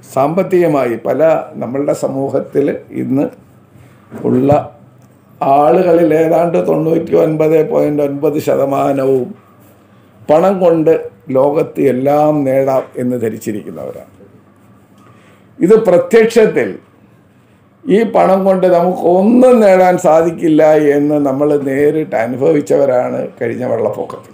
സാമ്പത്തികമായി പല നമ്മളുടെ സമൂഹത്തിൽ ഇന്ന് ഉള്ള ആളുകളിൽ ഏതാണ്ട് തൊണ്ണൂറ്റി ഒൻപത് പോയിൻറ്റ് ഒൻപത് ശതമാനവും പണം കൊണ്ട് ലോകത്ത് എല്ലാം നേടാം എന്ന് ധരിച്ചിരിക്കുന്നവരാണ് ഇത് പ്രത്യക്ഷത്തിൽ ഈ പണം കൊണ്ട് നമുക്ക് ഒന്നും നേടാൻ സാധിക്കില്ല എന്ന് നമ്മൾ നേരിട്ട് അനുഭവിച്ചവരാണ് കഴിഞ്ഞ വെള്ളപ്പൊക്കത്തിൽ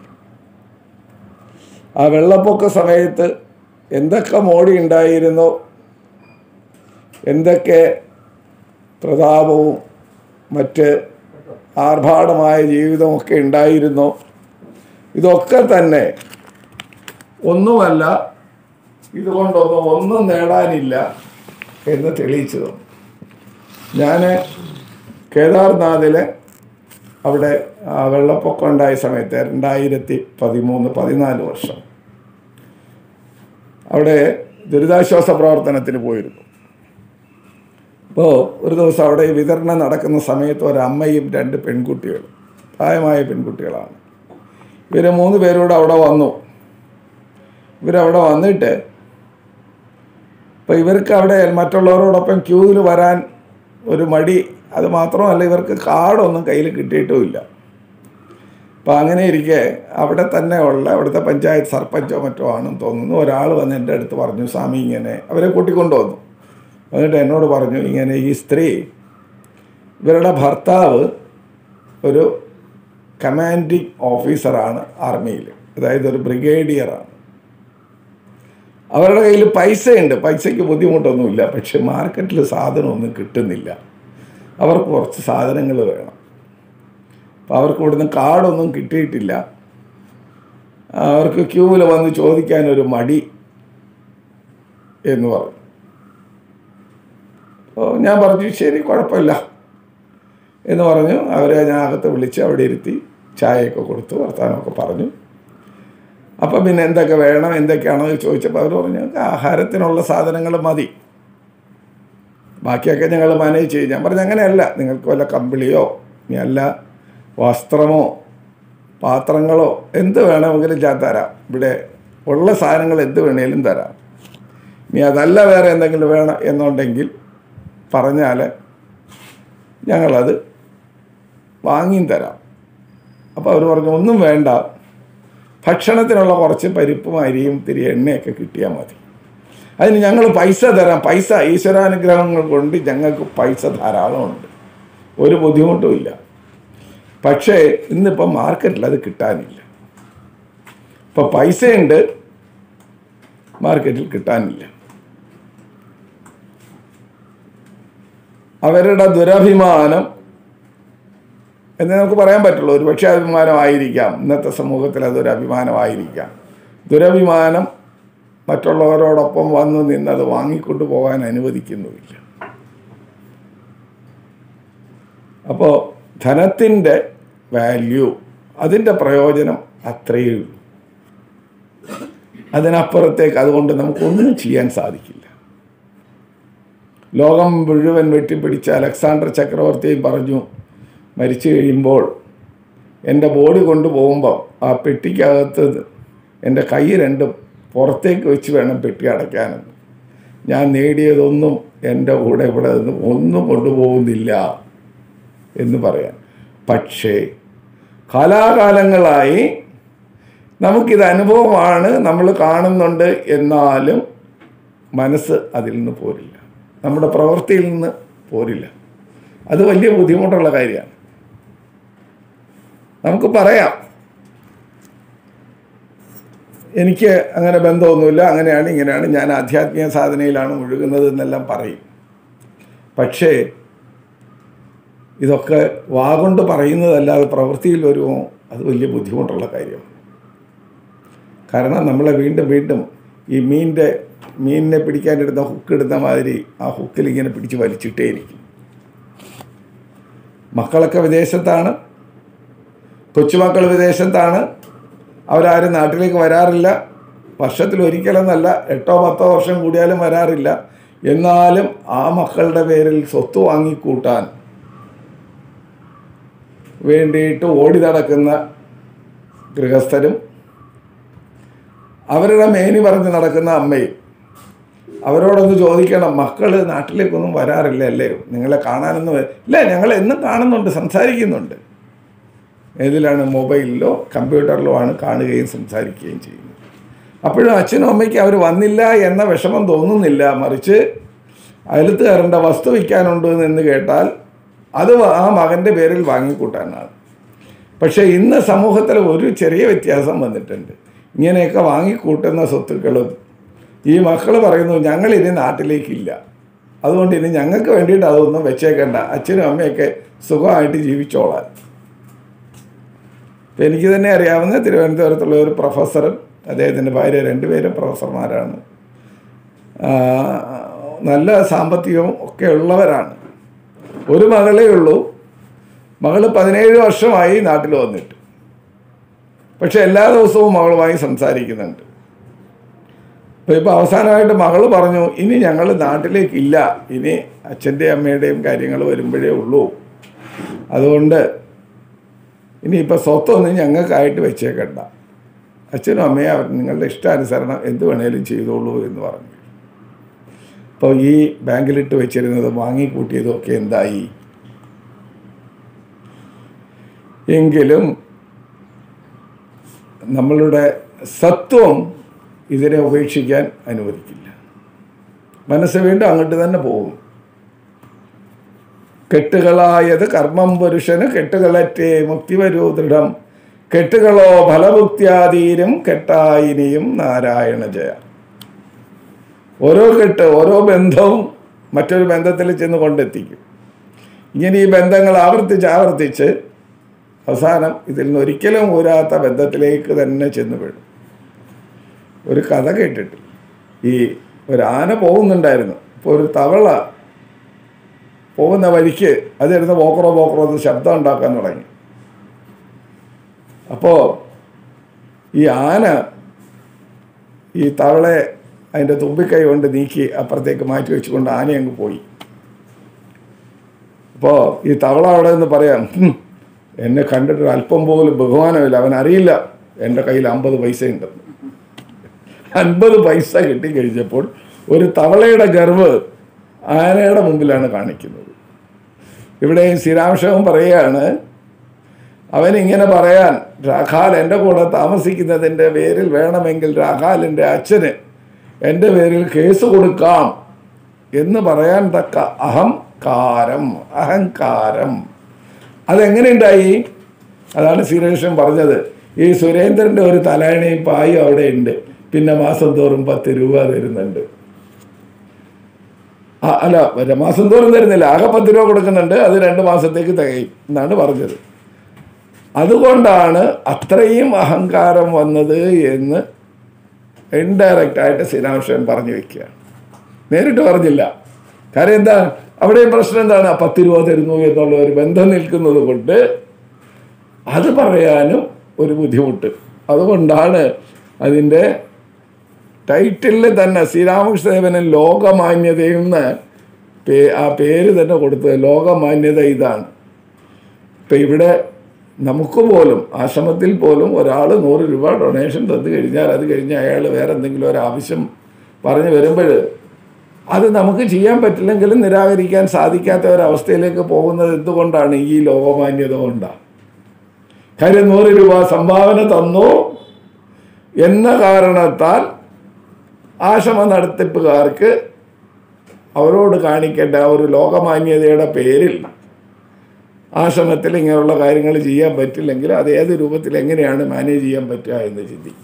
ആ വെള്ളപ്പൊക്ക സമയത്ത് എന്തൊക്കെ മോടി ഉണ്ടായിരുന്നോ എന്തൊക്കെ പ്രതാപവും മറ്റ് ആർഭാടമായ ജീവിതമൊക്കെ ഉണ്ടായിരുന്നോ ഇതൊക്കെ തന്നെ ഒന്നുമല്ല ഇതുകൊണ്ടൊന്നും ഒന്നും നേടാനില്ല എന്ന് തെളിയിച്ചു തന്നു ഞാൻ കേദാർനാഥിലെ അവിടെ ആ വെള്ളപ്പൊക്കം ഉണ്ടായ സമയത്ത് രണ്ടായിരത്തി പതിമൂന്ന് പതിനാല് വർഷം അവിടെ ദുരിതാശ്വാസ പ്രവർത്തനത്തിന് പോയിരുന്നു അപ്പോൾ ഒരു ദിവസം അവിടെ ഈ വിതരണം നടക്കുന്ന സമയത്ത് ഒരമ്മയും രണ്ട് പെൺകുട്ടികളും പ്രായമായ പെൺകുട്ടികളാണ് ഇവർ മൂന്ന് പേരോട് അവിടെ വന്നു ഇവരവിടെ വന്നിട്ട് അപ്പോൾ ഇവർക്ക് അവിടെ മറ്റുള്ളവരോടൊപ്പം ക്യൂവിൽ വരാൻ ഒരു മടി അത് മാത്രമല്ല ഇവർക്ക് കാർഡൊന്നും കയ്യിൽ കിട്ടിയിട്ടുമില്ല അപ്പോൾ അങ്ങനെ ഇരിക്കെ അവിടെ തന്നെ ഉള്ള അവിടുത്തെ പഞ്ചായത്ത് സർപ്പഞ്ചോ മറ്റോ ആണെന്ന് തോന്നുന്നു ഒരാൾ വന്ന് എൻ്റെ അടുത്ത് പറഞ്ഞു സ്വാമി ഇങ്ങനെ അവരെ കൂട്ടിക്കൊണ്ടുവന്നു എന്നിട്ട് എന്നോട് പറഞ്ഞു ഇങ്ങനെ ഈ സ്ത്രീ ഇവരുടെ ഭർത്താവ് ഒരു കമാൻഡിങ് ഓഫീസറാണ് ആർമിയിൽ അതായത് ഒരു ബ്രിഗേഡിയറാണ് അവരുടെ കയ്യിൽ പൈസയുണ്ട് പൈസയ്ക്ക് ബുദ്ധിമുട്ടൊന്നുമില്ല പക്ഷെ മാർക്കറ്റിൽ സാധനമൊന്നും കിട്ടുന്നില്ല അവർക്ക് കുറച്ച് സാധനങ്ങൾ വേണം അപ്പോൾ അവർക്ക് ഇവിടുന്ന് കാർഡൊന്നും കിട്ടിയിട്ടില്ല അവർക്ക് ക്യൂവിൽ വന്ന് ചോദിക്കാനൊരു മടി എന്ന് പറഞ്ഞു അപ്പോൾ ഞാൻ പറഞ്ഞു ശരി കുഴപ്പമില്ല എന്ന് പറഞ്ഞു അവരെ ഞാൻ അകത്ത് വിളിച്ച് അവിടെ ഇരുത്തി ചായയൊക്കെ കൊടുത്തു വർത്തമാനമൊക്കെ പറഞ്ഞു അപ്പം പിന്നെ എന്തൊക്കെ വേണം എന്തൊക്കെയാണോ എന്ന് ചോദിച്ചപ്പോൾ അവർ പറഞ്ഞു "ഞങ്ങൾക്ക് ആഹാരത്തിനുള്ള സാധനങ്ങൾ മതി ബാക്കിയൊക്കെ ഞങ്ങൾ മാനേജ് ചെയ്യും ഞാൻ പറഞ്ഞു അങ്ങനെയല്ല നിങ്ങൾക്ക് വല്ല കമ്പിളിയോ ഇനി അല്ല വസ്ത്രമോ പാത്രങ്ങളോ എന്ത് വേണമെങ്കിലും ഞാൻ തരാം ഇവിടെ ഉള്ള സാധനങ്ങൾ എന്ത് വേണേലും തരാം ഇനി അതല്ല വേറെ എന്തെങ്കിലും വേണം എന്നുണ്ടെങ്കിൽ പറഞ്ഞാൽ ഞങ്ങളത് വാങ്ങിയും തരാം അപ്പോൾ അവർ പറഞ്ഞു ഒന്നും വേണ്ട ഭക്ഷണത്തിനുള്ള കുറച്ച് പരിപ്പും അരിയും ഇത്തിരി എണ്ണയൊക്കെ കിട്ടിയാൽ മതി അതിന് ഞങ്ങൾ പൈസ തരാം പൈസ ഈശ്വരാനുഗ്രഹങ്ങൾ കൊണ്ട് ഞങ്ങൾക്ക് പൈസ ധാരാളമുണ്ട് ഒരു ബുദ്ധിമുട്ടുമില്ല പക്ഷേ ഇന്നിപ്പം മാർക്കറ്റിൽ അത് കിട്ടാനില്ല ഇപ്പം പൈസയുണ്ട് മാർക്കറ്റിൽ കിട്ടാനില്ല അവരുടെ ദുരഭിമാനം എന്ന് നമുക്ക് പറയാൻ പറ്റുള്ളൂ ഒരു പക്ഷേ അഭിമാനമായിരിക്കാം ഇന്നത്തെ സമൂഹത്തിൽ അതൊരു അഭിമാനമായിരിക്കാം ദുരഭിമാനം മറ്റുള്ളവരോടൊപ്പം വന്നു നിന്നത് വാങ്ങിക്കൊണ്ടു പോകാൻ അനുവദിക്കുന്നുമില്ല അപ്പോൾ ധനത്തിൻ്റെ വാല്യൂ അതിൻ്റെ പ്രയോജനം അത്രയേ ഉള്ളൂ അതിനപ്പുറത്തേക്ക് അതുകൊണ്ട് നമുക്കൊന്നും ചെയ്യാൻ സാധിക്കില്ല ലോകം മുഴുവൻ വെട്ടിപ്പിടിച്ച അലക്സാണ്ടർ ചക്രവർത്തിയും പറഞ്ഞു മരിച്ചു കഴിയുമ്പോൾ എൻ്റെ ബോഡി കൊണ്ടുപോകുമ്പോൾ ആ പെട്ടിക്കകത്ത് എൻ്റെ കൈ രണ്ടും പുറത്തേക്ക് വെച്ച് വേണം പെട്ടി അടയ്ക്കാനെന്ന് ഞാൻ നേടിയതൊന്നും എൻ്റെ കൂടെ ഇവിടെ നിന്ന് ഒന്നും കൊണ്ടുപോകുന്നില്ല എന്ന് പറയാൻ പക്ഷേ കാലാകാലങ്ങളായി നമുക്കിത് അനുഭവമാണ് നമ്മൾ കാണുന്നുണ്ട് എന്നാലും മനസ്സ് അതിൽ നിന്ന് പോരില്ല നമ്മുടെ പ്രവൃത്തിയിൽ നിന്ന് പോരില്ല അത് വലിയ ബുദ്ധിമുട്ടുള്ള കാര്യമാണ് നമുക്ക് പറയാം എനിക്ക് അങ്ങനെ ബന്ധമൊന്നുമില്ല അങ്ങനെയാണ് ഇങ്ങനെയാണ് ഞാൻ ആധ്യാത്മിക സാധനയിലാണ് മുഴുകുന്നത് എന്നെല്ലാം പറയും പക്ഷേ ഇതൊക്കെ വാഗൊണ്ട് പറയുന്നതല്ലാതെ പ്രവൃത്തിയിൽ വരുമോ അത് വലിയ ബുദ്ധിമുട്ടുള്ള കാര്യമാണ് കാരണം നമ്മളെ വീണ്ടും വീണ്ടും ഈ മീനിൻ്റെ മീനിനെ പിടിക്കാനിടുന്ന ഹുക്ക് ഇടുന്ന മാതിരി ആ ഹുക്കിൽ ഇങ്ങനെ പിടിച്ച് വലിച്ചിട്ടേയിരിക്കും മക്കളൊക്കെ വിദേശത്താണ് കൊച്ചുമക്കൾ വിദേശത്താണ് അവരാരും നാട്ടിലേക്ക് വരാറില്ല വർഷത്തിൽ ഒരിക്കലെന്നല്ല എട്ടോ പത്തോ വർഷം കൂടിയാലും വരാറില്ല എന്നാലും ആ മക്കളുടെ പേരിൽ സ്വത്ത് വാങ്ങിക്കൂട്ടാൻ വേണ്ടിയിട്ട് ഓടി നടക്കുന്ന ഗൃഹസ്ഥരും അവരുടെ മേനി പറഞ്ഞ് നടക്കുന്ന അമ്മയും അവരോടൊന്ന് ചോദിക്കണം മക്കൾ നാട്ടിലേക്കൊന്നും വരാറില്ല അല്ലേ നിങ്ങളെ കാണാനൊന്നും വ- ഇല്ല ഞങ്ങൾ എന്നും കാണുന്നുണ്ട് സംസാരിക്കുന്നുണ്ട് ഏതിലാണ് മൊബൈലിലോ കമ്പ്യൂട്ടറിലോ ആണ് കാണുകയും സംസാരിക്കുകയും ചെയ്യുന്നത് അപ്പോഴും അച്ഛനും അമ്മയ്ക്ക് അവർ വന്നില്ല എന്ന വിഷമം തോന്നുന്നില്ല മറിച്ച് അയലത്തുകാരൻ്റെ വസ്തു വിൽക്കാനുണ്ട് എന്ന് കേട്ടാൽ അത് വ- ആ മകൻ്റെ പേരിൽ വാങ്ങിക്കൂട്ടാനാണ് പക്ഷേ ഇന്ന് സമൂഹത്തിൽ ഒരു ചെറിയ വ്യത്യാസം വന്നിട്ടുണ്ട് ഇങ്ങനെയൊക്കെ വാങ്ങിക്കൂട്ടുന്ന സ്വത്തുക്കളും ഈ മക്കൾ പറയുന്നു ഞങ്ങൾ ഇനി നാട്ടിലേക്കില്ല അതുകൊണ്ട് ഇനി ഞങ്ങൾക്ക് വേണ്ടിയിട്ട് അതൊന്നും വെച്ചേക്കണ്ട അച്ഛനും അമ്മയൊക്കെ സുഖമായിട്ട് ജീവിച്ചോളാൻ ഇപ്പം എനിക്ക് തന്നെ അറിയാവുന്ന തിരുവനന്തപുരത്തുള്ള ഒരു പ്രൊഫസറും അദ്ദേഹത്തിൻ്റെ ഭാര്യ രണ്ടുപേരും പ്രൊഫസർമാരാണ് ആ, നല്ല സാമ്പത്തികവും ഒക്കെ ഉള്ളവരാണ് ഒരു മകളേ ഉള്ളൂ മകള് പതിനേഴ് വർഷമായി നാട്ടിൽ വന്നിട്ട് പക്ഷെ എല്ലാ ദിവസവും മകളുമായി സംസാരിക്കുന്നുണ്ട് അപ്പോൾ ഇപ്പോൾ അവസാനമായിട്ട് മകള് പറഞ്ഞു ഇനി ഞങ്ങൾ നാട്ടിലേക്കില്ല ഇനി അച്ഛൻ്റെയും അമ്മയുടെയും കാര്യങ്ങൾ വരുമ്പോഴേ ഉള്ളൂ അതുകൊണ്ട് ഇനിയിപ്പോൾ സ്വത്തൊന്നും ഞങ്ങൾക്കായിട്ട് വെച്ചേക്കണ്ട അച്ഛനും അമ്മയും അവർ നിങ്ങളുടെ ഇഷ്ടാനുസരണം എന്ത് വേണേലും ചെയ്തോളൂ എന്ന് പറഞ്ഞു അപ്പോൾ ഈ ബാങ്കിലിട്ട് വെച്ചിരുന്നത് വാങ്ങിക്കൂട്ടിയതും ഒക്കെ എന്തായി എങ്കിലും നമ്മളുടെ സത്വം ഇതിനെ ഉപേക്ഷിക്കാൻ അനുവദിക്കില്ല മനസ്സ് വീണ്ടും അങ്ങോട്ട് തന്നെ പോകും കെട്ടുകളായത് കർമ്മം പുരുഷന് കെട്ടുകളറ്റേ മുക്തി വരൂ ദൃഢം കെട്ടുകളോ ഫലഭുക്തിയാതീരും കെട്ടായിനിയും നാരായണ ജയ ഓരോ കെട്ട് ഓരോ ബന്ധവും മറ്റൊരു ബന്ധത്തിൽ ചെന്ന് കൊണ്ടെത്തിക്കും ഇങ്ങനെ ഈ ബന്ധങ്ങൾ ആവർത്തിച്ച് ആവർത്തിച്ച് അവസാനം ഇതിൽ നിന്ന് ഒരിക്കലും ഊരാത്ത ബന്ധത്തിലേക്ക് തന്നെ ചെന്ന് വീഴും ഒരു കഥ കേട്ടിട്ട് ഈ ഒരു ആന പോകുന്നുണ്ടായിരുന്നു ഇപ്പോൾ ഒരു തവള പോകുന്ന വഴിക്ക് അതിരുന്ന് പോക്കറോ പോക്കറോ എന്ന് ശബ്ദം ഉണ്ടാക്കാൻ തുടങ്ങി അപ്പോൾ ഈ ആന ഈ തവളെ അതിൻ്റെ തുമ്പിക്കൈ കൊണ്ട് നീക്കി അപ്പുറത്തേക്ക് മാറ്റി വെച്ചുകൊണ്ട് ആന അങ്ങ് പോയി അപ്പോൾ ഈ തവള അവിടെ നിന്ന് പറയാം "ഹും, എന്നെ കണ്ടിട്ട് ഒരു അല്പം പോലും ബഹുമാനമില്ല അവൻ അറിയില്ല എൻ്റെ കയ്യിൽ അമ്പത് പൈസ ഉണ്ടെന്ന് അൻപത് പൈസ കിട്ടിക്കഴിഞ്ഞപ്പോൾ ഒരു തവളയുടെ ഗർവ് ആനയുടെ മുമ്പിലാണ് കാണിക്കുന്നത് ഇവിടെ ശ്രീരാമശവൻ പറയുകയാണ് അവനിങ്ങനെ പറയാൻ രാഖാൽ എൻ്റെ കൂടെ താമസിക്കുന്നതിൻ്റെ പേരിൽ വേണമെങ്കിൽ രാഖാലിൻ്റെ അച്ഛന് എൻ്റെ പേരിൽ കേസ് കൊടുക്കാം എന്ന് പറയാൻ തക്ക അഹംകാരം അഹങ്കാരം അതെങ്ങനെയുണ്ടായി അതാണ് ശ്രീകൃഷ്ണൻ പറഞ്ഞത് ഈ സുരേന്ദ്രൻ്റെ ഒരു തലാണിയും പായും അവിടെ ഉണ്ട് പിന്നെ മാസം തോറും പത്ത് രൂപ തരുന്നുണ്ട് ആ, അല്ല ഒരു മാസം തോറും തരുന്നില്ല ആകെ പത്ത് രൂപ കൊടുക്കുന്നുണ്ട് അത് രണ്ട് മാസത്തേക്ക് തികയും എന്നാണ് പറഞ്ഞത് അതുകൊണ്ടാണ് അത്രയും അഹങ്കാരം വന്നത് എന്ന് ഇൻഡയറക്റ്റ് ആയിട്ട് ശ്രീരാമകൃഷ്ണൻ പറഞ്ഞു വെക്കുക നേരിട്ട് പറഞ്ഞില്ല കാര്യം എന്താ അവിടെയും പ്രശ്നം എന്താണ് ആ പത്ത് രൂപ തരുന്നു എന്നുള്ള ഒരു ബന്ധം നിൽക്കുന്നത് കൊണ്ട് അത് പറയാനും ഒരു ബുദ്ധിമുട്ട് അതുകൊണ്ടാണ് അതിൻ്റെ ടൈറ്റിലിൽ തന്നെ ശ്രീരാമകൃഷ്ണദേവന് ലോകമാന്യതയെന്ന് പേ ആ പേര് തന്നെ കൊടുത്തത് ലോകമാന്യത ഇതാണ് ഇപ്പം ഇവിടെ നമുക്ക് പോലും ആശ്രമത്തിൽ പോലും ഒരാൾ നൂറ് രൂപ ഡൊണേഷൻ തന്നു കഴിഞ്ഞാൽ അത് കഴിഞ്ഞ് അയാൾ വേറെ എന്തെങ്കിലും ഒരു ആവശ്യം പറഞ്ഞു വരുമ്പോൾ അത് നമുക്ക് ചെയ്യാൻ പറ്റില്ലെങ്കിലും നിരാകരിക്കാൻ സാധിക്കാത്ത ഒരവസ്ഥയിലേക്ക് പോകുന്നത് എന്തുകൊണ്ടാണ് ഈ ലോകമാന്യത കൊണ്ടാണ് കാര്യം നൂറ് രൂപ സംഭാവന തന്നു എന്ന കാരണത്താൽ ആശ്രമ നടത്തിപ്പുകാർക്ക് അവരോട് കാണിക്കേണ്ട ആ ഒരു ലോകമാന്യതയുടെ പേരിൽ ആശ്രമത്തിൽ ഇങ്ങനെയുള്ള കാര്യങ്ങൾ ചെയ്യാൻ പറ്റില്ലെങ്കിൽ അത് ഏത് രൂപത്തിൽ എങ്ങനെയാണ് മാനേജ് ചെയ്യാൻ പറ്റുക എന്ന് ചിന്തിക്കും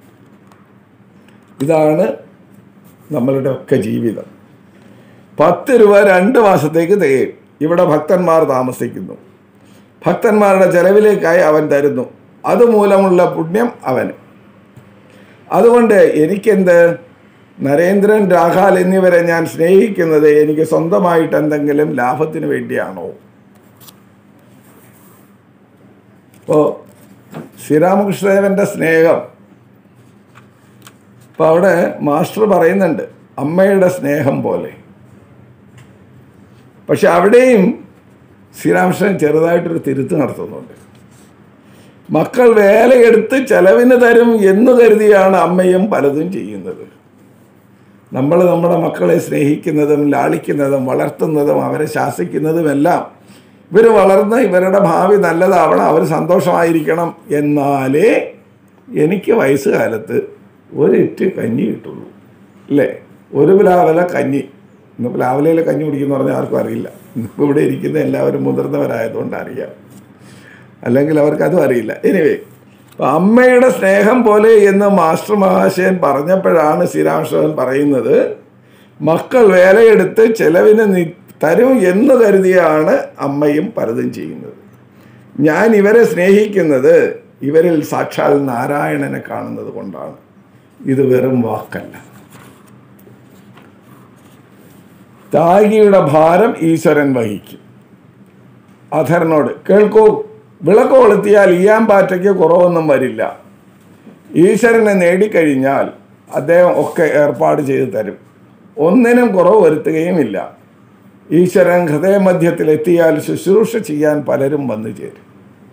ഇതാണ് നമ്മളുടെ ഒക്കെ ജീവിതം പത്ത് രൂപ രണ്ട് മാസത്തേക്ക് തികയും ഇവിടെ ഭക്തന്മാർ താമസിക്കുന്നു ഭക്തന്മാരുടെ ചെലവിലേക്കായി അവൻ തരുന്നു അതുമൂലമുള്ള പുണ്യം അവന് അതുകൊണ്ട് എനിക്കെന്ത് നരേന്ദ്രൻ രാഘാൽ എന്നിവരെ ഞാൻ സ്നേഹിക്കുന്നത് എനിക്ക് സ്വന്തമായിട്ട് എന്തെങ്കിലും ലാഭത്തിന് വേണ്ടിയാണോ ഇപ്പോൾ ശ്രീരാമകൃഷ്ണദേവൻ്റെ സ്നേഹം അപ്പോൾ അവിടെ മാസ്റ്റർ പറയുന്നുണ്ട് അമ്മയുടെ സ്നേഹം പോലെ പക്ഷെ അവിടെയും ശ്രീരാമകൃഷ്ണൻ ചെറുതായിട്ടൊരു തിരുത്ത് നടത്തുന്നുണ്ട് മക്കൾ വേലയെടുത്ത് ചെലവിന് തരും എന്ന് കരുതിയാണ് അമ്മയും പലതും ചെയ്യുന്നത് നമ്മൾ നമ്മുടെ മക്കളെ സ്നേഹിക്കുന്നതും ലാളിക്കുന്നതും വളർത്തുന്നതും അവരെ ശാസിക്കുന്നതും എല്ലാം ഇവർ വളർന്ന് ഇവരുടെ ഭാവി നല്ലതാവണം അവർ സന്തോഷമായിരിക്കണം എന്നാലേ എനിക്ക് വയസ്സുകാലത്ത് ഒരിറ്റ് കഞ്ഞി കിട്ടുള്ളൂ അല്ലേ ഒരു പ്ലാവല കഞ്ഞി ഇന്ന് പ്ലാവലയിലെ കഞ്ഞി കുടിക്കുന്ന പറഞ്ഞാൽ ആർക്കും അറിയില്ല ഇന്നിപ്പോൾ ഇവിടെ ഇരിക്കുന്ന എല്ലാവരും മുതിർന്നവരായതുകൊണ്ട് അറിയാം അല്ലെങ്കിൽ അവർക്ക് അതും അറിയില്ല എനിവേ അപ്പം അമ്മയുടെ സ്നേഹം പോലെ എന്ന് മാസ്റ്റർ മഹാശയൻ പറഞ്ഞപ്പോഴാണ് ശ്രീരാമകൃഷ്ണൻ പറയുന്നത് മക്കൾ വേലയെടുത്ത് ചെലവിന് നി തരും എന്ന് കരുതിയാണ് അമ്മയും പലതും ചെയ്യുന്നത് ഞാൻ ഇവരെ സ്നേഹിക്കുന്നത് ഇവരിൽ സാക്ഷാൽ നാരായണനെ കാണുന്നത് കൊണ്ടാണ് ഇത് വെറും വാക്കല്ല ത്യാഗിയുടെ ഭാരം ഈശ്വരൻ വഹിക്കും അധരനോട് കേൾക്കൂ വിളക്ക് കൊളുത്തിയാൽ ഈയാൻ പാറ്റയ്ക്ക് കുറവൊന്നും വരില്ല ഈശ്വരനെ നേടിക്കഴിഞ്ഞാൽ അദ്ദേഹം ഒക്കെ ഏർപ്പാട് ചെയ്തു തരും ഒന്നിനും കുറവ് വരുത്തുകയുമില്ല ഈശ്വരൻ ഹൃദയമധ്യത്തിലെത്തിയാൽ ശുശ്രൂഷ ചെയ്യാൻ പലരും വന്നു ചേരും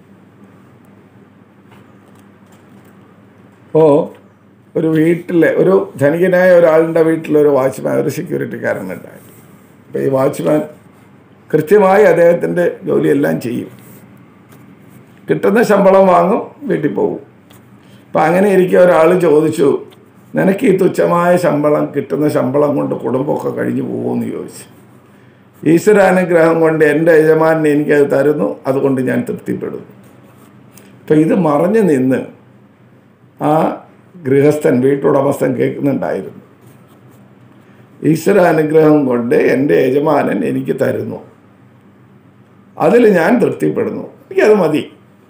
അപ്പോൾ ഒരു വീട്ടിലെ ഒരു ധനികനായ ഒരാളുടെ വീട്ടിലൊരു വാച്ച്മാൻ ഒരു സെക്യൂരിറ്റിക്കാരൻ ഉണ്ടായിരുന്നു അപ്പോൾ ഈ വാച്ച്മാൻ കൃത്യമായി അദ്ദേഹത്തിൻ്റെ ജോലിയെല്ലാം ചെയ്യും കിട്ടുന്ന ശമ്പളം വാങ്ങും വീട്ടിൽ പോകും അപ്പം അങ്ങനെ ഇരിക്കെ ഒരാൾ ചോദിച്ചു നിനക്ക് ഈ തുച്ഛമായ ശമ്പളം കിട്ടുന്ന ശമ്പളം കൊണ്ട് കുടുംബമൊക്കെ കഴിഞ്ഞു പോകുമെന്ന് ചോദിച്ചു ഈശ്വരാനുഗ്രഹം കൊണ്ട് എൻ്റെ യജമാനെ എനിക്കത് തരുന്നു അതുകൊണ്ട് ഞാൻ തൃപ്തിപ്പെടുന്നു അപ്പം ഇത് മറഞ്ഞു നിന്ന് ആ ഗൃഹസ്ഥൻ വീട്ടുടമസ്ഥൻ കേൾക്കുന്നുണ്ടായിരുന്നു ഈശ്വരാനുഗ്രഹം കൊണ്ട് എൻ്റെ യജമാനൻ എനിക്ക് തരുന്നു അതിൽ ഞാൻ തൃപ്തിപ്പെടുന്നു എനിക്കത് മതി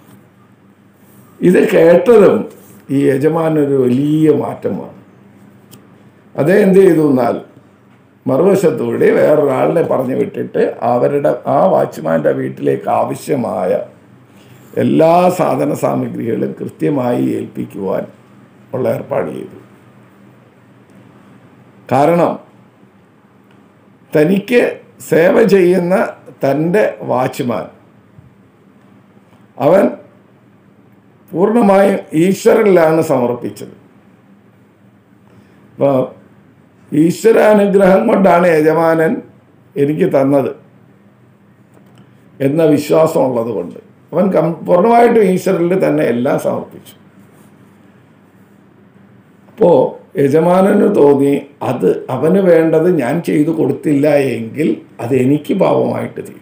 ഇത് കേട്ടതും ഈ യജമാനൊരു വലിയ മാറ്റം വന്നു അദ്ദേഹം എന്ത് ചെയ്തു എന്നാൽ മറുവശത്തൂടെ വേറൊരാളിനെ പറഞ്ഞു വിട്ടിട്ട് അവരുടെ ആ വാച്ച്മാൻ്റെ വീട്ടിലേക്ക് ആവശ്യമായ എല്ലാ സാധന സാമഗ്രികളും കൃത്യമായി ഏൽപ്പിക്കുവാൻ ഉള്ള ഏർപ്പാട് ചെയ്തു കാരണം തനിക്ക് സേവ ചെയ്യുന്ന തൻ്റെ വാച്ച്മാൻ അവൻ പൂർണ്ണമായും ഈശ്വരനിലാണ് സമർപ്പിച്ചത് അപ്പോൾ ഈശ്വരാനുഗ്രഹം കൊണ്ടാണ് യജമാനൻ എനിക്ക് തന്നത് എന്ന വിശ്വാസമുള്ളത് കൊണ്ട് അവൻ കം പൂർണ്ണമായിട്ടും ഈശ്വരനിൽ തന്നെ എല്ലാം സമർപ്പിച്ചു അപ്പോൾ യജമാനന് തോന്നി അത് അവന് വേണ്ടത് ഞാൻ ചെയ്തു കൊടുത്തില്ല എങ്കിൽ അത് എനിക്ക് പാപമായിട്ട് തീരും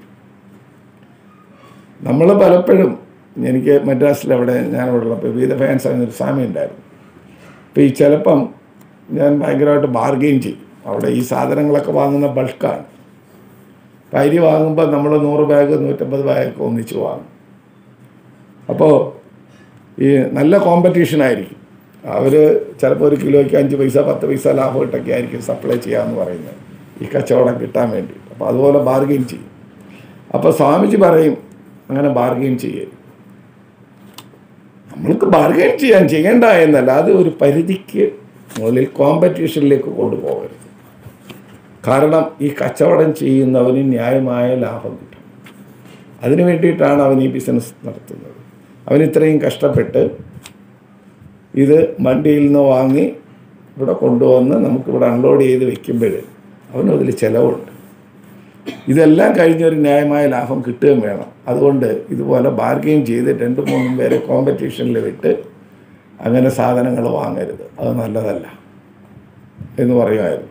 നമ്മൾ പലപ്പോഴും എനിക്ക് മദ്രാസിൽ അവിടെ ഞാൻ ഉള്ളപ്പോൾ വിവിധ ഫാൻസ് എന്നൊരു സ്വാമി ഉണ്ടായിരുന്നു അപ്പോൾ ഈ ചിലപ്പം ഞാൻ ഭയങ്കരമായിട്ട് ബാർഗെയിൻ ചെയ്യും അവിടെ ഈ സാധനങ്ങളൊക്കെ വാങ്ങുന്ന ബൾക്കാണ് അപ്പം അരി വാങ്ങുമ്പോൾ നമ്മൾ നൂറ് ബാഗ് നൂറ്റമ്പത് ബാഗൊക്കെ ഒന്നിച്ച് വാങ്ങും അപ്പോൾ ഈ നല്ല കോമ്പറ്റീഷൻ ആയിരിക്കും അവർ ചിലപ്പോൾ ഒരു കിലോയ്ക്ക് അഞ്ച് പൈസ പത്ത് പൈസ ലാഭം ഇട്ടൊക്കെ ആയിരിക്കും സപ്ലൈ ചെയ്യാമെന്ന് പറയുന്നത് ഈ കച്ചവടം കിട്ടാൻ വേണ്ടി അപ്പോൾ അതുപോലെ ബാർഗെയിൻ ചെയ്യും അപ്പോൾ സ്വാമിജി പറയും അങ്ങനെ ബാർഗെയിൻ ചെയ്യരുത് നമ്മൾക്ക് ബാർഗെയിൻ ചെയ്യാൻ ചെയ്യേണ്ട എന്നല്ല അത് ഒരു പരിധിക്ക് മുകളിൽ കോമ്പറ്റീഷനിലേക്ക് കൊണ്ടുപോകരുത് കാരണം ഈ കച്ചവടം ചെയ്യുന്നവന് ന്യായമായ ലാഭം കിട്ടും അതിനു വേണ്ടിയിട്ടാണ് അവൻ ഈ ബിസിനസ് നടത്തുന്നത് അവൻ ഇത്രയും കഷ്ടപ്പെട്ട് ഇത് വണ്ടിയിൽ നിന്ന് വാങ്ങി ഇവിടെ കൊണ്ടുവന്ന് നമുക്കിവിടെ അൺലോഡ് ചെയ്ത് വെക്കുമ്പോൾ അവനും അതിൽ ചിലവുണ്ട് ഇതെല്ലാം കഴിഞ്ഞൊരു ന്യായമായ ലാഭം കിട്ടുകയും വേണം അതുകൊണ്ട് ഇതുപോലെ ബാർഗെയിൻ ചെയ്ത് രണ്ട് മൂന്നും പേരെ കോമ്പറ്റീഷനിൽ വിട്ട് അങ്ങനെ സാധനങ്ങൾ വാങ്ങരുത് അത് നല്ലതല്ല എന്ന് പറയുമായിരുന്നു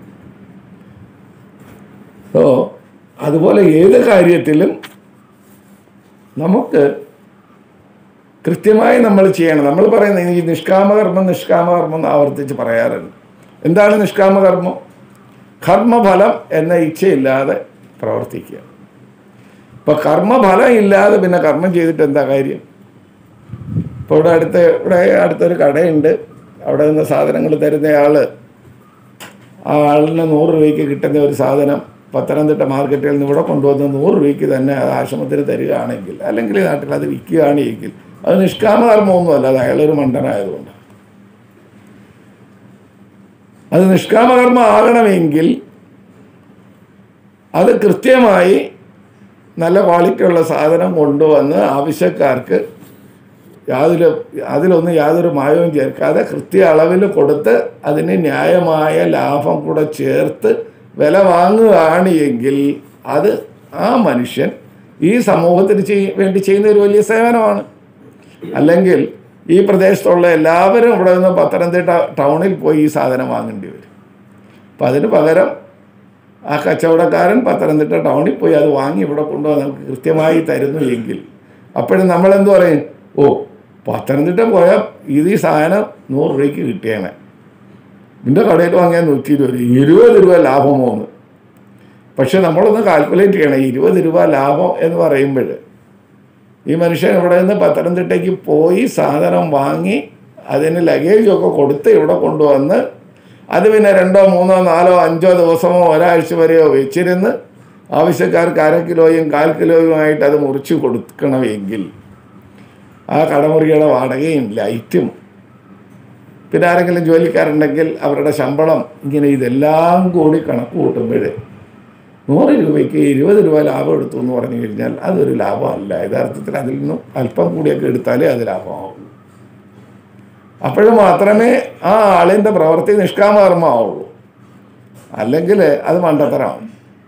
ഓ അതുപോലെ ഏത് കാര്യത്തിലും നമുക്ക് കൃത്യമായി നമ്മൾ ചെയ്യണം നമ്മൾ പറയുന്നത് ഈ നിഷ്കാമകർമ്മം നിഷ്കാമകർമ്മം എന്ന് ആവർത്തിച്ച് പറയാറുണ്ട് എന്താണ് നിഷ്കാമകർമ്മം കർമ്മഫലം എന്ന ഇച്ഛയില്ലാതെ പ്രവർത്തിക്കുക ഇപ്പം കർമ്മഫലം ഇല്ലാതെ പിന്നെ കർമ്മം ചെയ്തിട്ട് എന്താ കാര്യം ഇപ്പോൾ ഇവിടെ അടുത്ത് ഇവിടെ അടുത്തൊരു കടയുണ്ട് അവിടെ നിന്ന് സാധനങ്ങൾ തരുന്നയാൾ ആ ആളിന് നൂറ് രൂപയ്ക്ക് കിട്ടുന്ന ഒരു സാധനം പത്തനംതിട്ട മാർക്കറ്റിൽ നിന്ന് ഇവിടെ കൊണ്ടുവന്ന് നൂറ് രൂപയ്ക്ക് തന്നെ അത് ആശ്രമത്തിന് തരികയാണെങ്കിൽ അല്ലെങ്കിൽ ഈ നാട്ടിൽ അത് വിൽക്കുകയാണ് എങ്കിൽ അത് നിഷ്കാമകർമ്മമൊന്നുമല്ല അത് അയാളൊരു മണ്ടനായതുകൊണ്ട് അത് നിഷ്കാമകർമ്മം ആകണമെങ്കിൽ അത് കൃത്യമായി നല്ല ക്വാളിറ്റിയുള്ള സാധനം കൊണ്ടുവന്ന് ആവശ്യക്കാർക്ക് യാതൊരു അതിലൊന്നും യാതൊരു മായവും ചേർക്കാതെ കൃത്യ അളവിൽ കൊടുത്ത് അതിന് ന്യായമായ ലാഭം കൂടെ ചേർത്ത് വില വാങ്ങുകയാണ് എങ്കിൽ അത് ആ മനുഷ്യൻ ഈ സമൂഹത്തിന് ചെയ്- വേണ്ടി ചെയ്യുന്ന ഒരു വലിയ സേവനമാണ് അല്ലെങ്കിൽ ഈ പ്രദേശത്തുള്ള എല്ലാവരും ഇവിടെ നിന്ന് പത്തനംതിട്ട ടൗണിൽ പോയി ഈ സാധനം വാങ്ങേണ്ടി വരും അപ്പം അതിന് പകരം ആ കച്ചവടക്കാരൻ പത്തനംതിട്ട ടൗണിൽ പോയി അത് വാങ്ങി ഇവിടെ കൊണ്ടുവന്ന് നമുക്ക് കൃത്യമായി തരുന്നു എങ്കിൽ അപ്പോഴും നമ്മളെന്ത് പറയും ഓ പത്തനംതിട്ട പോയാൽ ഇത് ഈ സാധനം നൂറ് രൂപയ്ക്ക് കിട്ടിയേനെ നിൻ്റെ കടയിൽ വാങ്ങിയാൽ നൂറ്റി ഇരുപത് രൂപ ഇരുപത് രൂപ ലാഭമോ എന്ന് പക്ഷെ നമ്മളൊന്ന് കാൽക്കുലേറ്റ് ചെയ്യണം ഇരുപത് രൂപ ലാഭം എന്ന് പറയുമ്പോൾ ഈ മനുഷ്യൻ ഇവിടെ നിന്ന് പത്തനംതിട്ടയ്ക്ക് പോയി സാധനം വാങ്ങി അതിന് ലഗേജൊക്കെ കൊടുത്ത് ഇവിടെ കൊണ്ടുവന്ന് അത് പിന്നെ രണ്ടോ മൂന്നോ നാലോ അഞ്ചോ ദിവസമോ ഒരാഴ്ച വരെയോ വെച്ചിരുന്ന് ആവശ്യക്കാർക്ക് അര കിലോയും കാൽ കിലോയുമായിട്ട് അത് മുറിച്ച് കൊടുക്കണമെങ്കിൽ ആ കടമുറിയുടെ വാടകയും ലൈറ്റും പിന്നെ ആരെങ്കിലും ജോലിക്കാരുണ്ടെങ്കിൽ അവരുടെ ശമ്പളം ഇങ്ങനെ ഇതെല്ലാം കൂടി കണക്ക് കൂട്ടുമ്പോൾ നൂറ് രൂപയ്ക്ക് ഇരുപത് രൂപ ലാഭം എടുത്തു എന്ന് പറഞ്ഞു കഴിഞ്ഞാൽ അതൊരു ലാഭമല്ല യഥാർത്ഥത്തിൽ അതിൽ നിന്നും അല്പം കൂടിയൊക്കെ എടുത്താലേ അത് ലാഭമാവും അപ്പോഴും മാത്രമേ ആ ആളിൻ്റെ പ്രവൃത്തി നിഷ്കാമകർമ്മമാവുള്ളൂ അല്ലെങ്കിൽ അത് മണ്ടത്തരമാണ്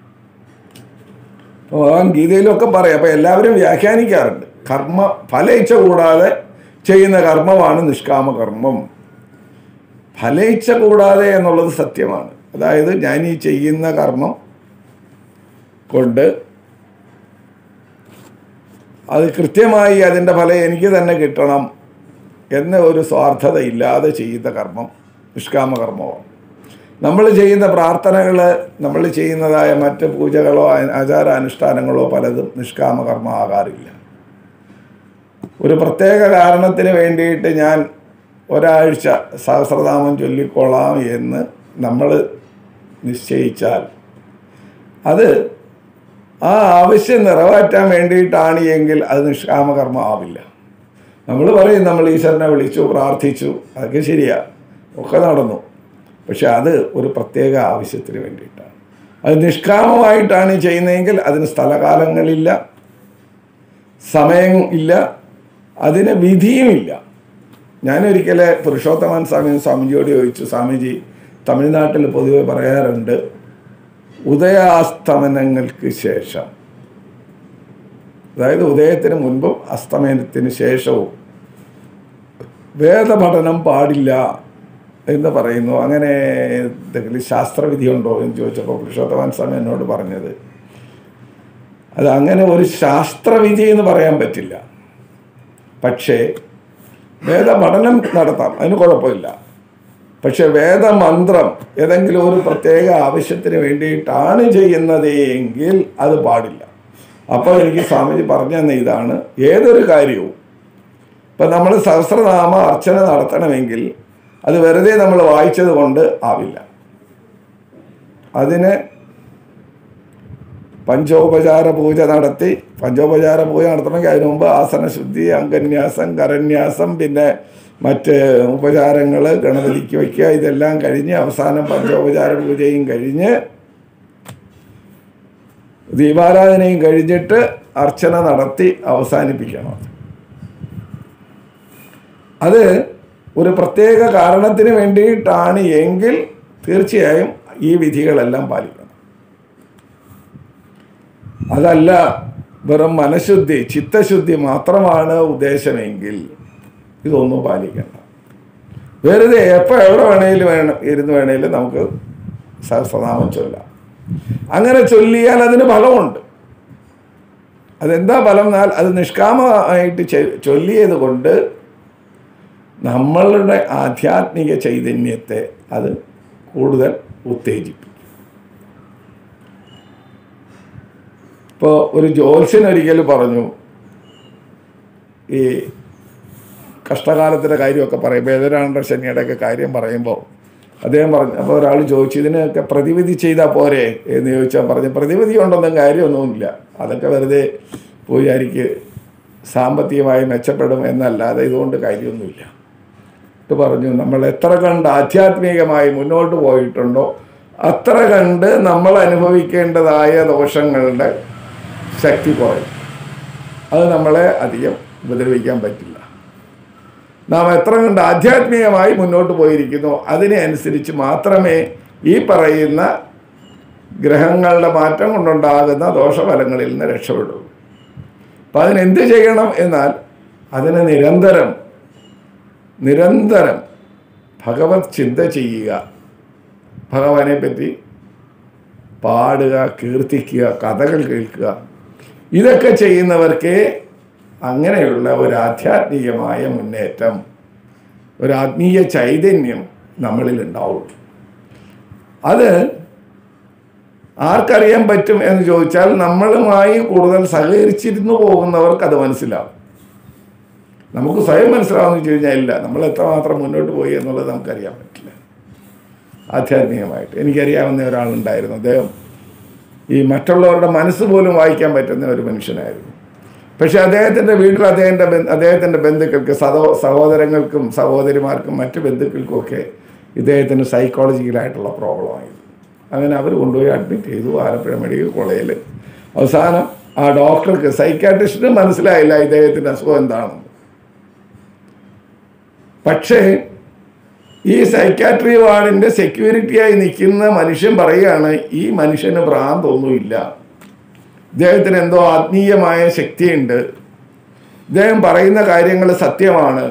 അപ്പോൾ ഭഗവാൻ ഗീതയിലൊക്കെ പറയും അപ്പോൾ എല്ലാവരും വ്യാഖ്യാനിക്കാറുണ്ട് കർമ്മ ഫലയിച്ച കൂടാതെ ചെയ്യുന്ന കർമ്മമാണ് നിഷ്കാമ കർമ്മം ഫലയിച്ച കൂടാതെ എന്നുള്ളത് സത്യമാണ് അതായത് ഞാൻ ഈ ചെയ്യുന്ന കർമ്മം കൊണ്ട് അത് കൃത്യമായി അതിൻ്റെ ഫലം എനിക്ക് തന്നെ കിട്ടണം എന്ന ഒരു സ്വാർത്ഥത ഇല്ലാതെ ചെയ്യുന്ന കർമ്മം നിഷ്കാമ കർമ്മമാണ് നമ്മൾ ചെയ്യുന്ന പ്രാർത്ഥനകൾ നമ്മൾ ചെയ്യുന്നതായ മറ്റ് പൂജകളോ ആ- ആചാരാനുഷ്ഠാനങ്ങളോ പലതും നിഷ്കാമ കർമ്മം ആകാറില്ല ഒരു പ്രത്യേക കാരണത്തിന് വേണ്ടിയിട്ട് ഞാൻ ഒരാഴ്ച സഹസ്രനാമം ചൊല്ലിക്കൊള്ളാം എന്ന് നമ്മൾ നിശ്ചയിച്ചാൽ അത് ആ ആവശ്യം നിറവേറ്റാൻ വേണ്ടിയിട്ടാണ് എങ്കിൽ അത് നിഷ്കാമകർമ്മം ആവില്ല നമ്മൾ പറയും നമ്മൾ ഈശ്വരനെ വിളിച്ചു പ്രാർത്ഥിച്ചു അതൊക്കെ ശരിയാ ഒക്കെ നടന്നു പക്ഷെ അത് ഒരു പ്രത്യേക ആവശ്യത്തിന് വേണ്ടിയിട്ടാണ് അത് നിഷ്കാമമായിട്ടാണ് ചെയ്യുന്നതെങ്കിൽ അതിന് സ്ഥലകാലങ്ങളില്ല സമയം ഇല്ല അതിന് വിധിയുമില്ല ഞാനൊരിക്കൽ പുരുഷോത്തമൻ സ്വാമി സ്വാമിജിയോട് ചോദിച്ചു സ്വാമിജി തമിഴ്നാട്ടിൽ പൊതുവെ പറയാറുണ്ട് ഉദയാസ്തമനങ്ങൾക്ക് ശേഷം അതായത് ഉദയത്തിന് മുൻപും അസ്തമനത്തിന് ശേഷവും വേദപഠനം പാടില്ല എന്ന് പറയുന്നു അങ്ങനെ എന്തെങ്കിലും ശാസ്ത്രവിധി ഉണ്ടോ എന്ന് ചോദിച്ചപ്പോൾ പുരുഷോത്തമൻ സ്വാമി എന്നോട് പറഞ്ഞത് അത് അങ്ങനെ ഒരു ശാസ്ത്രവിധി എന്ന് പറയാൻ പറ്റില്ല പക്ഷേ വേദപഠനം നടത്താം അതിന് കുഴപ്പമില്ല പക്ഷെ വേദമന്ത്രം ഏതെങ്കിലും ഒരു പ്രത്യേക ആവശ്യത്തിന് വേണ്ടിയിട്ടാണ് ചെയ്യുന്നത് എങ്കിൽ അത് പാടില്ല അപ്പോൾ എനിക്ക് സ്വാമിജി പറഞ്ഞു തന്ന ഇതാണ് ഏതൊരു കാര്യവും ഇപ്പം നമ്മൾ സഹസ്രനാമ അർച്ചന നടത്തണമെങ്കിൽ അത് വെറുതെ നമ്മൾ വായിച്ചത് കൊണ്ട് ആവില്ല അതിന് പഞ്ചോപചാര പൂജ നടത്തി പഞ്ചോപചാര പൂജ നടത്തണമെങ്കിൽ അതിനു മുമ്പ് ആസനശുദ്ധി അംഗന്യാസം കരന്യാസം പിന്നെ മറ്റ് ഉപചാരങ്ങൾ ഗണപതിക്ക് വയ്ക്കുക ഇതെല്ലാം കഴിഞ്ഞ് അവസാനം പഞ്ചോപചാര പൂജയും കഴിഞ്ഞ് ദീപാരാധനയും കഴിഞ്ഞിട്ട് അർച്ചന നടത്തി അവസാനിപ്പിക്കണം അത് ഒരു പ്രത്യേക കാരണത്തിന് വേണ്ടിയിട്ടാണ് എങ്കിൽ തീർച്ചയായും ഈ വിധികളെല്ലാം പാലിക്കണം അതല്ല വെറും മനഃശുദ്ധി ചിത്തശുദ്ധി മാത്രമാണ് ഉദ്ദേശമെങ്കിൽ ഇതൊന്നും പാലിക്കണ്ട വെറുതെ എപ്പോൾ എവിടെ വേണേലും വേണം ഇരുന്ന് വേണേലും നമുക്ക് സഹസ്രനാമം ചൊല്ലാം അങ്ങനെ ചൊല്ലിയാൽ അതിന് ഫലമുണ്ട് അതെന്താ ഫലം എന്നാൽ അത് നിഷ്കാമമായിട്ട് ചെ- ചൊല്ലിയത് കൊണ്ട് നമ്മളുടെ ആധ്യാത്മിക ചൈതന്യത്തെ അത് കൂടുതൽ ഉത്തേജിപ്പിക്കും ഇപ്പോൾ ഒരു ജ്യോത്സ്യൻ ഒരിക്കൽ പറഞ്ഞു ഈ കഷ്ടകാലത്തിൻ്റെ കാര്യമൊക്കെ പറയുമ്പോൾ ഏതൊരാണ്ട ശനിയുടെയൊക്കെ കാര്യം പറയുമ്പോൾ അദ്ദേഹം പറഞ്ഞു അപ്പോൾ ഒരാൾ ചോദിച്ചു ഇതിനൊക്കെ പ്രതിവിധി ചെയ്താൽ പോരെ എന്ന് ചോദിച്ചാൽ പറഞ്ഞു പ്രതിവിധി ഉണ്ടെന്നും കാര്യമൊന്നുമില്ല അതൊക്കെ വെറുതെ പൂജാരിക്ക് സാമ്പത്തികമായി മെച്ചപ്പെടും എന്നല്ലാതെ ഇതുകൊണ്ട് കാര്യമൊന്നുമില്ല ഇത് പറഞ്ഞു നമ്മൾ എത്ര കണ്ട് ആധ്യാത്മികമായി മുന്നോട്ട് പോയിട്ടുണ്ടോ അത്ര കണ്ട് നമ്മൾ അനുഭവിക്കേണ്ടതായ ദോഷങ്ങളുടെ ശക്തി കുറയും അത് നമ്മളെ അധികം ഉപദ്രവിക്കാൻ പറ്റില്ല നാം എത്ര കണ്ട് ആധ്യാത്മികമായി മുന്നോട്ട് പോയിരിക്കുന്നു അതിനെ അനുസരിച്ച് മാത്രമേ ഈ പറയുന്ന ഗ്രഹങ്ങളുടെ മാറ്റം കൊണ്ടുണ്ടാകുന്ന ദോഷഫലങ്ങളിൽ നിന്ന് രക്ഷപ്പെടുള്ളൂ അപ്പം അതിനെന്ത് ചെയ്യണം എന്നാൽ അതിന് നിരന്തരം നിരന്തരം ഭഗവത് ചിന്ത ചെയ്യുക ഭഗവാനെ പറ്റി പാടുക കീർത്തിക്കുക കഥകൾ കേൾക്കുക ഇതൊക്കെ ചെയ്യുന്നവർക്ക് അങ്ങനെയുള്ള ഒരു ആധ്യാത്മികമായ മുന്നേറ്റം ഒരു ആത്മീയ ചൈതന്യം നമ്മളിൽ ഉണ്ടാവുള്ളൂ അത് ആർക്കറിയാൻ പറ്റും എന്ന് ചോദിച്ചാൽ നമ്മളുമായി കൂടുതൽ സഹകരിച്ചിരുന്നു പോകുന്നവർക്ക് അത് മനസ്സിലാവും നമുക്ക് സ്വയം മനസ്സിലാവുമെന്ന് വെച്ച് കഴിഞ്ഞാൽ ഇല്ല നമ്മൾ എത്രമാത്രം മുന്നോട്ട് പോയി എന്നുള്ളത് നമുക്കറിയാൻ പറ്റില്ല ആധ്യാത്മികമായിട്ട് എനിക്കറിയാവുന്ന ഒരാളുണ്ടായിരുന്നു അദ്ദേഹം ഈ മറ്റുള്ളവരുടെ മനസ്സ് പോലും വായിക്കാൻ പറ്റുന്ന ഒരു മനുഷ്യനായിരുന്നു പക്ഷെ അദ്ദേഹത്തിൻ്റെ വീട്ടിൽ അദ്ദേഹത്തിൻ്റെ അദ്ദേഹത്തിൻ്റെ ബന്ധുക്കൾക്ക് സഹോ സഹോദരങ്ങൾക്കും സഹോദരിമാർക്കും മറ്റ് ബന്ധുക്കൾക്കുമൊക്കെ ഇദ്ദേഹത്തിന് സൈക്കോളജിക്കലായിട്ടുള്ള പ്രോബ്ലമായിരുന്നു അങ്ങനെ അവർ കൊണ്ടുപോയി അഡ്മിറ്റ് ചെയ്തു ആലപ്പുഴ മെഡിക്കൽ കോളേജിൽ അവസാനം ആ ഡോക്ടർക്ക് സൈക്കാട്രിസ്റ്റിന് മനസ്സിലായില്ല ഇദ്ദേഹത്തിൻ്റെ അസുഖം എന്താണെന്ന് പക്ഷേ ഈ സൈക്കാട്രി വാർഡിൻ്റെ സെക്യൂരിറ്റിയായി നിൽക്കുന്ന മനുഷ്യൻ പറയുകയാണ് ഈ മനുഷ്യന് ഭ്രാന്തൊന്നുമില്ല ഇദ്ദേഹത്തിന് എന്തോ ആത്മീയമായ ശക്തിയുണ്ട് ഇദ്ദേഹം പറയുന്ന കാര്യങ്ങൾ സത്യമാണ്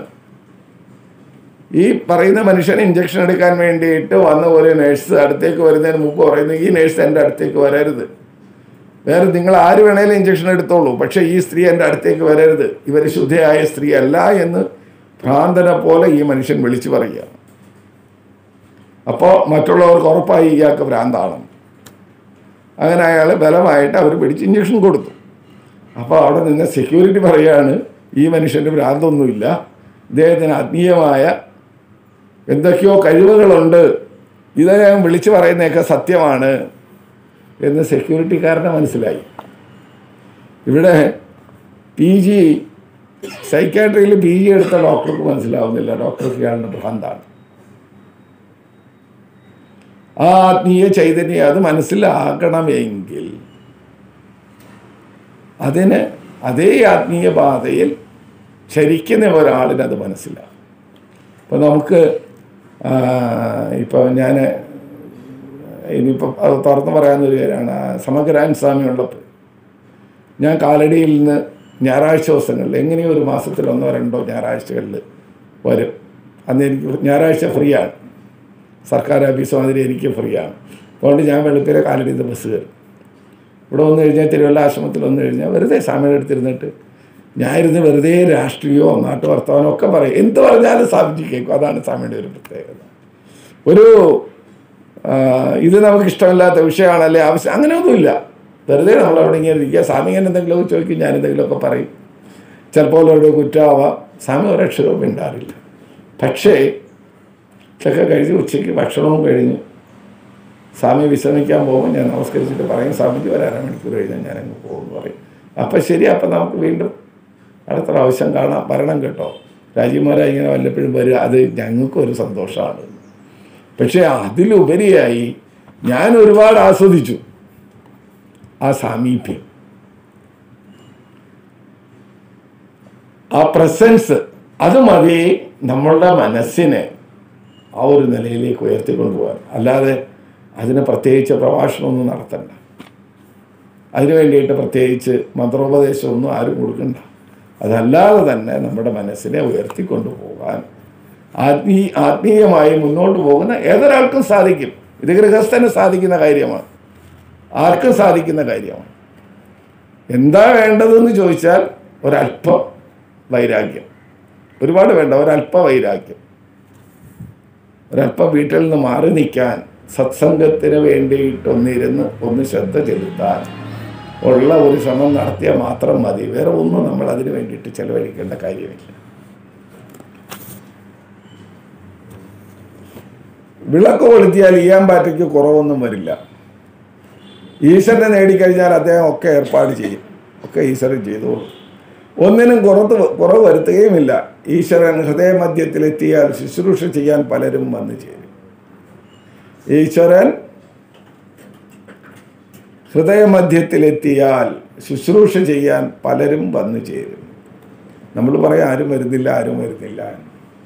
ഈ പറയുന്ന മനുഷ്യന് ഇഞ്ചക്ഷൻ എടുക്കാൻ വേണ്ടിയിട്ട് വന്ന ഒരു നേഴ്സ് അടുത്തേക്ക് വരുന്നതിന് മുമ്പ് പറയുന്നു ഈ നേഴ്സ് എൻ്റെ അടുത്തേക്ക് വരരുത് വേറെ നിങ്ങൾ ആര് വേണേലും ഇഞ്ചക്ഷൻ എടുത്തോളൂ പക്ഷേ ഈ സ്ത്രീ എൻ്റെ അടുത്തേക്ക് വരരുത് ഇവർ ശുദ്ധയായ സ്ത്രീ അല്ല എന്ന് ഭ്രാന്തനെ പോലെ ഈ മനുഷ്യൻ വിളിച്ചു പറയുക അപ്പോൾ മറ്റുള്ളവർക്ക് ഉറപ്പായി ഇയാൾക്ക് ഭ്രാന്താണ് അങ്ങനെ അയാൾ ബലമായിട്ട് അവർ പിടിച്ച് ഇഞ്ചക്ഷൻ കൊടുത്തു അപ്പോൾ അവിടെ നിന്ന് സെക്യൂരിറ്റി പറയുകയാണ് ഈ മനുഷ്യൻ്റെ ഭ്രാന്തൊന്നുമില്ല ഇദ്ദേഹത്തിന് ആത്മീയമായ എന്തൊക്കെയോ കഴിവുകളുണ്ട് ഇദ്ദേഹം വിളിച്ചു പറയുന്നതൊക്കെ സത്യമാണ് എന്ന് സെക്യൂരിറ്റിക്കാരനെ മനസ്സിലായി ഇവിടെ പി ജി സൈക്കാട്രിയിൽ പി ജി എടുത്ത ഡോക്ടർക്ക് മനസ്സിലാവുന്നില്ല ഡോക്ടർക്ക് ഇയാളുടെ ഭ്രാന്താണ് ആ ആത്മീയ ചൈതന്യം അത് മനസ്സിലാക്കണമെങ്കിൽ അതിന് അതേ ആത്മീയ പാതയിൽ ചരിക്കുന്ന ഒരാളിന് അത് മനസ്സിലാവും അപ്പോൾ നമുക്ക് ഇപ്പോൾ ഞാൻ ഇനിയിപ്പോൾ അത് തുറന്ന് പറയാവുന്ന ഒരു കാര്യമാണ് സമഗ്രാൻ സ്വാമി ഉള്ളപ്പോൾ ഞാൻ കാലടിയിൽ നിന്ന് ഞായറാഴ്ച ദിവസങ്ങളിൽ എങ്ങനെയോ ഒരു മാസത്തിൽ ഒന്നോ രണ്ടോ ഞായറാഴ്ചകളിൽ വരും അന്ന് എനിക്ക് ഞായറാഴ്ച ഫ്രീ ആണ് സർക്കാർ ഓഫീസ് മാതിരി എനിക്ക് ഫ്രീ ആണ് അതുകൊണ്ട് ഞാൻ വെളുപ്പിലെ കാലടിയിൽ നിന്ന് ബസ് കയറും ഇവിടെ വന്നു കഴിഞ്ഞാൽ തിരുവല്ല ആശ്രമത്തിൽ വന്നു കഴിഞ്ഞാൽ വെറുതെ സ്വാമിയുടെ അടുത്തിരുന്നിട്ട് ഞാൻ ഇരുന്ന് വെറുതെ രാഷ്ട്രീയമോ നാട്ടു വർത്തമാനോ ഒക്കെ പറയും എന്ത് പറഞ്ഞാലും സ്വാമിജി കേൾക്കും അതാണ് സ്വാമിയുടെ ഒരു പ്രത്യേകത ഒരു ആ, ഇത് നമുക്ക് ഇഷ്ടമില്ലാത്ത വിഷയമാണല്ലേ ആവശ്യം അങ്ങനെയൊന്നുമില്ല വെറുതെ നമ്മൾ അവിടെ ഇങ്ങനെ ഇരിക്കുക സ്വാമി ഇങ്ങനെ എന്തെങ്കിലുമൊക്കെ ചോദിക്കും ഞാൻ എന്തെങ്കിലുമൊക്കെ പറയും ചിലപ്പോൾ അവരുടെ കുറ്റമാവാം സ്വാമി ഒരക്ഷരവും മിണ്ടാറില്ല പക്ഷേ ഇതൊക്കെ കഴിഞ്ഞ് ഉച്ചയ്ക്ക് ഭക്ഷണവും കഴിഞ്ഞ് സ്വാമി വിശ്രമിക്കാൻ പോകുമ്പോൾ ഞാൻ നമസ്കരിച്ചിട്ട് പറയും സ്വാമിക്ക് ഒരു അരമണിക്കൂർ കഴിഞ്ഞാൽ ഞാൻ അങ്ങ് പോകുമെന്ന് പറയും അപ്പം ശരി അപ്പം നമുക്ക് വീണ്ടും അടുത്ത പ്രാവശ്യം കാണാം വരണം കേട്ടോ രാജീവ്മാരാ ഇങ്ങനെ വല്ലപ്പോഴും വരിക അത് ഞങ്ങൾക്കും ഒരു സന്തോഷമാണ് പക്ഷേ അതിലുപരിയായി ഞാൻ ഒരുപാട് ആസ്വദിച്ചു ആ സാമീപ്യം ആ പ്രസൻസ് അത് മതി നമ്മളുടെ മനസ്സിനെ ആ ഒരു നിലയിലേക്ക് ഉയർത്തിക്കൊണ്ടുപോകാൻ അല്ലാതെ അതിന് പ്രത്യേകിച്ച് പ്രഭാഷണമൊന്നും നടത്തണ്ട അതിനു വേണ്ടിയിട്ട് പ്രത്യേകിച്ച് മന്ത്രോപദേശമൊന്നും ആരും കൊടുക്കണ്ട അതല്ലാതെ തന്നെ നമ്മുടെ മനസ്സിനെ ഉയർത്തിക്കൊണ്ടുപോകാൻ ആത്മീ ആത്മീയമായി മുന്നോട്ട് പോകുന്ന ഏതൊരാൾക്കും സാധിക്കും ഇത് ഗൃഹസ്ഥന് സാധിക്കുന്ന കാര്യമാണ് ആർക്കും സാധിക്കുന്ന കാര്യമാണ് എന്താ വേണ്ടതെന്ന് ചോദിച്ചാൽ ഒരല്പം വൈരാഗ്യം ഒരുപാട് വേണ്ട ഒരല്പ വൈരാഗ്യം ഒരല്പം വീട്ടിൽ നിന്ന് മാറി നിൽക്കാൻ സത്സംഗത്തിന് വേണ്ടിയിട്ടൊന്നിരുന്ന് ഒന്ന് ശ്രദ്ധ ചെലുത്താൻ ഉള്ള ഒരു ശ്രമം നടത്തിയാൽ മാത്രം മതി വേറെ ഒന്നും നമ്മൾ അതിന് വേണ്ടിയിട്ട് ചെലവഴിക്കേണ്ട കാര്യമില്ല വിളക്ക് കൊളുത്തിയാൽ ഈയാമ്പാറ്റയ്ക്ക് കുറവൊന്നും വരില്ല ഈശ്വരനെ നേടിക്കഴിഞ്ഞാൽ അദ്ദേഹം ഒക്കെ ഏർപ്പാട് ചെയ്യും ഒക്കെ ഈശ്വരൻ ചെയ്തോളും ഒന്നിനും കുറത്ത് കുറവ് വരുത്തുകയുമില്ല ഈശ്വരൻ ഹൃദയമധ്യത്തിലെത്തിയാൽ ശുശ്രൂഷ ചെയ്യാൻ പലരും വന്നു ചേരും ഈശ്വരൻ ഹൃദയമധ്യത്തിലെത്തിയാൽ ശുശ്രൂഷ ചെയ്യാൻ പലരും വന്നു ചേരും നമ്മൾ പറയാം ആരും വരുന്നില്ല ആരും വരുന്നില്ല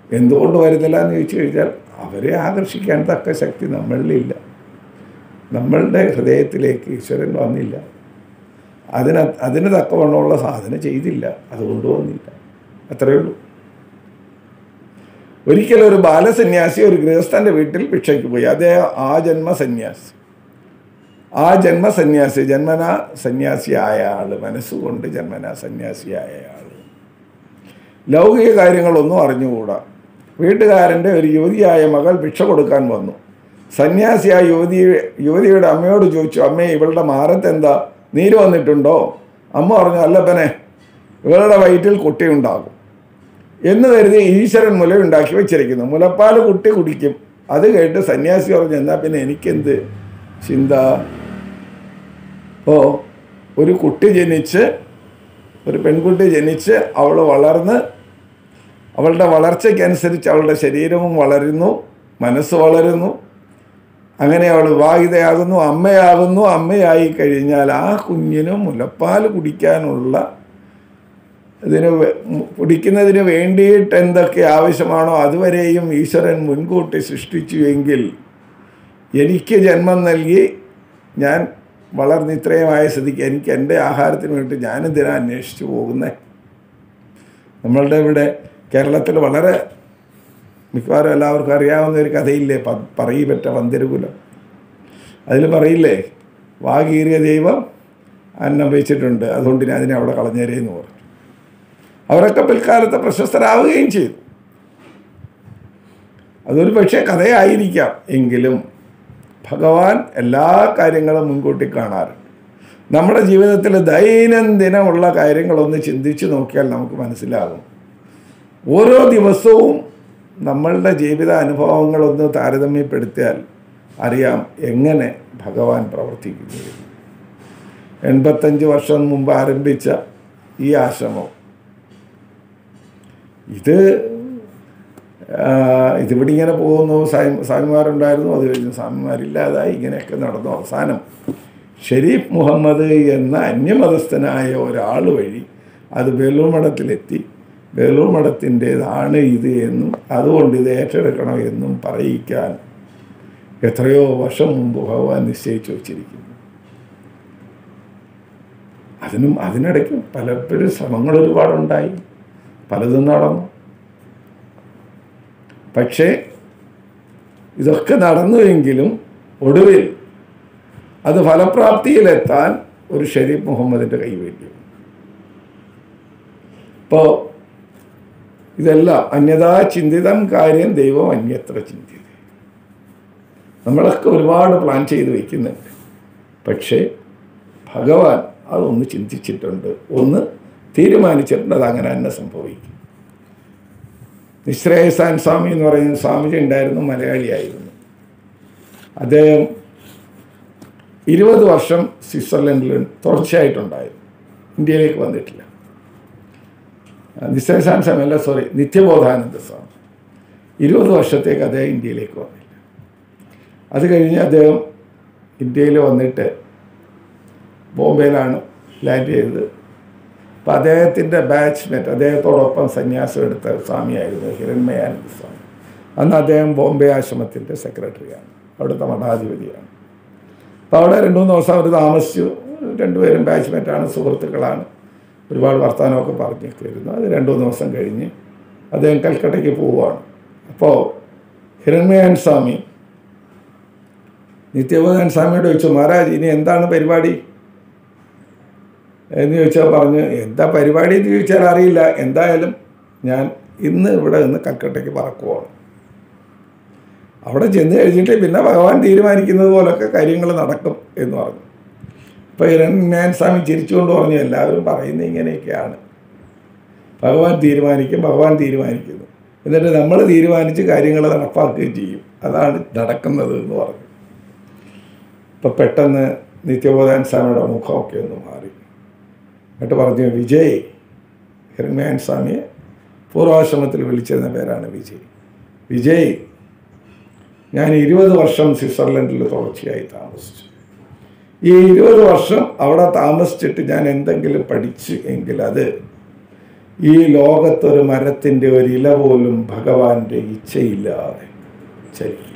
എന്തുകൊണ്ട് വരുന്നില്ല എന്ന് ചോദിച്ചു കഴിഞ്ഞാൽ അവരെ ആകർഷിക്കാൻ തക്ക ശക്തി നമ്മളിലില്ല നമ്മളുടെ ഹൃദയത്തിലേക്ക് ഈശ്വരൻ വന്നില്ല അതിന് അതിന് തക്കവണ്ണമുള്ള സാധന ചെയ്തില്ല അതുകൊണ്ട് വന്നില്ല അത്രയേ ഉള്ളൂ ഒരിക്കലും ഒരു ബാലസന്യാസി ഒരു ഗൃഹസ്ഥൻ്റെ വീട്ടിൽ ഭിക്ഷയ്ക്ക് പോയി അദ്ദേഹം ആ ജന്മ സന്യാസി ആ ജന്മ സന്യാസി ജന്മന സന്യാസിയായ ആൾ മനസ്സുകൊണ്ട് ജന്മന സന്യാസിയായ ആൾ ലൗകിക കാര്യങ്ങളൊന്നും അറിഞ്ഞുകൂടാ വീട്ടുകാരൻ്റെ ഒരു യുവതിയായ മകൾ ഭിക്ഷ കൊടുക്കാൻ വന്നു സന്യാസിയായ യുവതി യുവതിയുടെ അമ്മയോട് ചോദിച്ചു അമ്മേ ഇവളുടെ മാറത്ത് എന്താ നീര് വന്നിട്ടുണ്ടോ അമ്മ പറഞ്ഞു അല്ലപ്പനെ ഇവളുടെ വയറ്റിൽ കുട്ടിയുണ്ടാകും എന്ന് കരുതി ഈശ്വരൻ മുലയുണ്ടാക്കി വെച്ചിരിക്കുന്നു മുലപ്പാൽ കുട്ടി കുടിക്കും അത് കേട്ട് സന്യാസി പറഞ്ഞു എന്നാൽ പിന്നെ എനിക്കെന്ത് ചിന്ത ഓ ഒരു കുട്ടി ജനിച്ച് ഒരു പെൺകുട്ടി ജനിച്ച് അവൾ വളർന്ന് അവളുടെ വളർച്ചയ്ക്കനുസരിച്ച് അവളുടെ ശരീരവും വളരുന്നു മനസ്സ് വളരുന്നു അങ്ങനെ അവൾ വിവാഹിതയാകുന്നു അമ്മയാകുന്നു അമ്മയായി കഴിഞ്ഞാൽ ആ കുഞ്ഞിന് മുലപ്പാൽ കുടിക്കാനുള്ള ഇതിന് വേ- കുടിക്കുന്നതിന് വേണ്ടിയിട്ട് എന്തൊക്കെ ആവശ്യമാണോ അതുവരെയും ഈശ്വരൻ മുൻകൂട്ടി സൃഷ്ടിച്ചു എങ്കിൽ എനിക്ക് ജന്മം നൽകി ഞാൻ വളർന്ന് ഇത്രയുമായ സ്ഥിതിക്ക് എനിക്ക് എൻ്റെ ആഹാരത്തിന് വേണ്ടി ഞാനെന്തിനാ അന്വേഷിച്ചു പോകുന്നത് നമ്മളുടെ ഇവിടെ കേരളത്തിൽ വളരെ മിക്കവാറും എല്ലാവർക്കും അറിയാവുന്ന ഒരു കഥയില്ലേ പ പറയിപ്പറ്റ പന്തിരുകുലം അതിൽ പറയില്ലേ വാഗീറിയ ദൈവം അന്നം വെച്ചിട്ടുണ്ട് അതുകൊണ്ട് ഞാൻ അതിനെ അവിടെ കളഞ്ഞേരേന്ന് പറഞ്ഞു അവരൊക്കെ പിൽക്കാലത്ത് പ്രശസ്തരാവുകയും ചെയ്തു അതൊരു പക്ഷേ കഥയായിരിക്കാം എങ്കിലും ഭഗവാൻ എല്ലാ കാര്യങ്ങളും മുൻകൂട്ടി കാണാറുണ്ട് നമ്മുടെ ജീവിതത്തിൽ ദൈനംദിനമുള്ള കാര്യങ്ങളൊന്ന് ചിന്തിച്ചു നോക്കിയാൽ നമുക്ക് മനസ്സിലാകും ഓരോ ദിവസവും നമ്മളുടെ ജീവിത അനുഭവങ്ങളൊന്ന് താരതമ്യപ്പെടുത്തിയാൽ അറിയാം എങ്ങനെ ഭഗവാൻ പ്രവർത്തിക്കുന്നു എന്ന്. എൺപത്തഞ്ച് വർഷം മുമ്പ് ആരംഭിച്ച ഈ ആശ്രമം ഇത് ആ, ഇതിവിടെ ഇങ്ങനെ പോകുന്നു സ്വാമി സ്വാമിമാരുണ്ടായിരുന്നു അത് കഴിഞ്ഞ് സ്വാമിമാരില്ലാതായി ഇങ്ങനെയൊക്കെ നടന്നു അവസാനം ഷെരീഫ് മുഹമ്മദ് എന്ന അന്യമതസ്ഥനായ ഒരാൾ വഴി അത് ബേലൂർ മഠത്തിലെത്തി ബേലൂർ മഠത്തിൻ്റേതാണ് ഇത് എന്നും അതുകൊണ്ട് ഇത് ഏറ്റെടുക്കണം എന്നും പറയിക്കാൻ എത്രയോ വർഷം മുമ്പ് ഭഗവാൻ നിശ്ചയിച്ചു വച്ചിരിക്കുന്നു അതിനും അതിനിടയ്ക്ക് പലപ്പോഴും ശ്രമങ്ങൾ ഒരുപാടുണ്ടായി പലതും നടന്നു പക്ഷേ ഇതൊക്കെ നടന്നുവെങ്കിലും ഒടുവിൽ അത് ഫലപ്രാപ്തിയിലെത്താൻ ഒരു ഷെരീഫ് മുഹമ്മദിൻ്റെ കൈവേണ്ടി ഇപ്പോൾ ഇതെല്ലാം അന്യതാ ചിന്തിതം കാര്യം ദൈവം അന്യത്ര ചിന്തിത നമ്മളൊക്കെ ഒരുപാട് പ്ലാൻ ചെയ്ത് വയ്ക്കുന്നുണ്ട് പക്ഷേ ഭഗവാൻ അതൊന്ന് ചിന്തിച്ചിട്ടുണ്ട് ഒന്ന് തീരുമാനിച്ചിട്ടുണ്ട് അത് അങ്ങനെ തന്നെ സംഭവിക്കും നിശ്രേയസാൻ സ്വാമി എന്ന് പറയുന്ന സ്വാമിജി ഉണ്ടായിരുന്നു മലയാളിയായിരുന്നു അദ്ദേഹം ഇരുപത് വർഷം സ്വിറ്റ്സർലൻഡിൽ തുടർച്ചയായിട്ടുണ്ടായിരുന്നു ഇന്ത്യയിലേക്ക് വന്നിട്ടില്ല നിശ്രേയസാൻ സ്വാമി അല്ല സോറി നിത്യബോധാനന്ദ സ്വാമി ഇരുപത് വർഷത്തേക്ക് അദ്ദേഹം ഇന്ത്യയിലേക്ക് വന്നില്ല അത് കഴിഞ്ഞ് അദ്ദേഹം ഇന്ത്യയിൽ വന്നിട്ട് ബോംബെയിലാണ് ലാൻഡ് ചെയ്തത് അപ്പം അദ്ദേഹത്തിൻ്റെ ബാച്ച്മേറ്റ് അദ്ദേഹത്തോടൊപ്പം സന്യാസം എടുത്ത സ്വാമിയായിരുന്നു ഹിരൺമയാനന്ദ സ്വാമി അന്ന് അദ്ദേഹം ബോംബെ ആശ്രമത്തിൻ്റെ സെക്രട്ടറിയാണ് അവിടുത്തെ മഠാധിപതിയാണ് അപ്പോൾ അവിടെ രണ്ട് മൂന്ന് ദിവസം അവർ താമസിച്ചു രണ്ടുപേരും ബാച്ച്മേറ്റാണ് സുഹൃത്തുക്കളാണ് ഒരുപാട് വർത്തമാനമൊക്കെ പറഞ്ഞൊക്കെ വരുന്നു അത് രണ്ട് മൂന്ന് ദിവസം കഴിഞ്ഞ് അദ്ദേഹം കൽക്കട്ടയ്ക്ക് പോവുകയാണ് അപ്പോൾ ഹിരൺമയാൻ സ്വാമി നിത്യബോധൻ സ്വാമിയോട് ചോദിച്ചു മഹാരാജ് ഇനി എന്താണ് പരിപാടി എന്ന് ചോദിച്ചാൽ പറഞ്ഞു എന്താ പരിപാടി എന്ന് ചോദിച്ചാൽ അറിയില്ല എന്തായാലും ഞാൻ ഇന്ന് ഇവിടെ നിന്ന് കൽക്കട്ടയ്ക്ക് പറക്കുവാണ് അവിടെ ചെന്ന് കഴിഞ്ഞിട്ട് പിന്നെ ഭഗവാൻ തീരുമാനിക്കുന്നത് പോലൊക്കെ കാര്യങ്ങൾ നടക്കും എന്ന് പറഞ്ഞു അപ്പോൾ ഹിരണ്യാൻ സ്വാമി ചിരിച്ചുകൊണ്ട് പറഞ്ഞു എല്ലാവരും പറയുന്നത് ഇങ്ങനെയൊക്കെയാണ് ഭഗവാൻ തീരുമാനിക്കും ഭഗവാൻ തീരുമാനിക്കുന്നു എന്നിട്ട് നമ്മൾ തീരുമാനിച്ച് കാര്യങ്ങൾ നടപ്പാക്കുകയും ചെയ്യും അതാണ് നടക്കുന്നത് എന്ന് പറഞ്ഞു ഇപ്പം പെട്ടെന്ന് നിത്യബോധാൻ സ്വാമിയുടെ മുഖമൊക്കെ ഒന്ന് മാറി എന്നിട്ട് പറഞ്ഞു വിജയ് ഹിരണ്യാൻ സ്വാമിയെ പൂർവാശ്രമത്തിൽ വിളിച്ചിരുന്ന പേരാണ് വിജയ് വിജയ് ഞാൻ ഇരുപത് വർഷം സ്വിറ്റ്സർലൻഡിൽ തുടർച്ചയായി താമസിച്ചു ഈ ഇരുപത് വർഷം അവിടെ താമസിച്ചിട്ട് ഞാൻ എന്തെങ്കിലും പഠിച്ചു എങ്കിൽ അത് ഈ ലോകത്തൊരു മരത്തിൻ്റെ ഒരു ഇല പോലും ഭഗവാന്റെ ഇച്ഛയില്ലാതെ ചലിക്കില്ല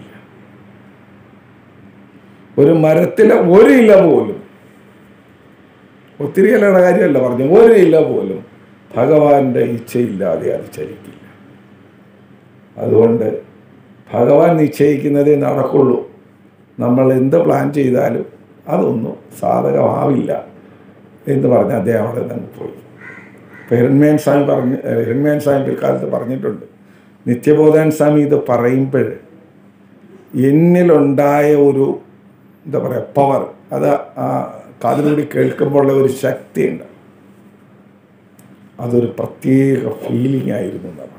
ഒരു മരത്തിലെ ഒരു ഇല പോലും ഒത്തിരി ഇലയുടെ കാര്യമല്ല പറഞ്ഞു ഒരു ഇല പോലും ഭഗവാന്റെ ഇച്ഛയില്ലാതെ അത് ചലിക്കില്ല അതുകൊണ്ട് ഭഗവാൻ നിശ്ചയിക്കുന്നതേ നടക്കുള്ളൂ നമ്മൾ എന്ത് പ്ലാൻ ചെയ്താലും അതൊന്നും സാധകമാവില്ല എന്ന് പറഞ്ഞ് അദ്ദേഹം അവിടെ നിന്ന് പോയി ഇപ്പം ഹിരൺമയൻ സ്വാമി പറഞ്ഞ് ഹിരൺമയൻ സ്വാമി പിൽക്കാലത്ത് പറഞ്ഞിട്ടുണ്ട് നിത്യബോധൻ സ്വാമി ഇത് പറയുമ്പോൾ എന്നിലുണ്ടായ ഒരു എന്താ പറയുക പവർ അത് ആ കാതിലൂടെ കേൾക്കുമ്പോഴുള്ള ഒരു ശക്തിയുണ്ട് അതൊരു പ്രത്യേക ഫീലിംഗ് ആയിരുന്നു എന്നാണ്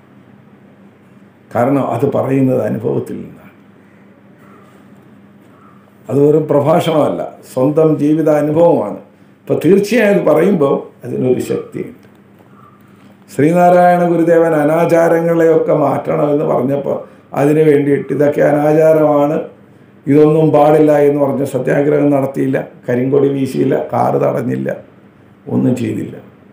കാരണം അത് പറയുന്നത് അനുഭവത്തിൽ നിന്നാണ് അത് വെറും പ്രഭാഷണമല്ല സ്വന്തം ജീവിത അനുഭവമാണ് അപ്പോൾ തീർച്ചയായും അത് പറയുമ്പോൾ അതിനൊരു ശക്തിയുണ്ട് ശ്രീനാരായണ ഗുരുദേവൻ അനാചാരങ്ങളെയൊക്കെ മാറ്റണമെന്ന് പറഞ്ഞപ്പോൾ അതിന് വേണ്ടിയിട്ട് ഇതൊക്കെ അനാചാരമാണ് ഇതൊന്നും പാടില്ല എന്ന് പറഞ്ഞ് സത്യാഗ്രഹം നടത്തിയില്ല കരിങ്കൊടി വീശിയില്ല കാറ് തടഞ്ഞില്ല ഒന്നും ചെയ്തില്ല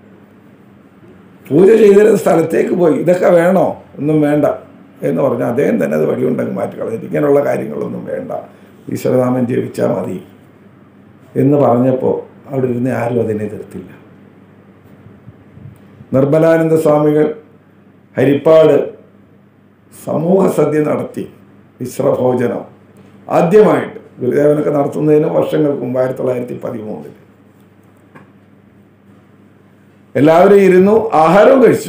പൂജ ചെയ്തിരുന്ന സ്ഥലത്തേക്ക് പോയി ഇതൊക്കെ വേണോ ഒന്നും വേണ്ട എന്ന് പറഞ്ഞാൽ അദ്ദേഹം തന്നെ അത് വഴിയുണ്ടെങ്കിൽ മാറ്റി കളഞ്ഞിട്ട് ഇങ്ങനെയുള്ള കാര്യങ്ങളൊന്നും വേണ്ട ഈശ്വരനാമൻ ജപിച്ചാൽ മതി എന്ന് പറഞ്ഞപ്പോൾ അവിടെ ഇരുന്ന് ആരും അതിനെ എതിർത്തില്ല നിർമ്മലാനന്ദ സ്വാമികൾ ഹരിപ്പാട് സമൂഹ സദ്യ നടത്തി മിശ്രഭോജനം ആദ്യമായിട്ട് ഗുരുദേവനൊക്കെ നടത്തുന്നതിന് വർഷങ്ങൾക്ക് മുമ്പ് ആയിരത്തി തൊള്ളായിരത്തി പതിമൂന്നിൽ എല്ലാവരും ഇരുന്നു ആഹാരവും കഴിച്ചു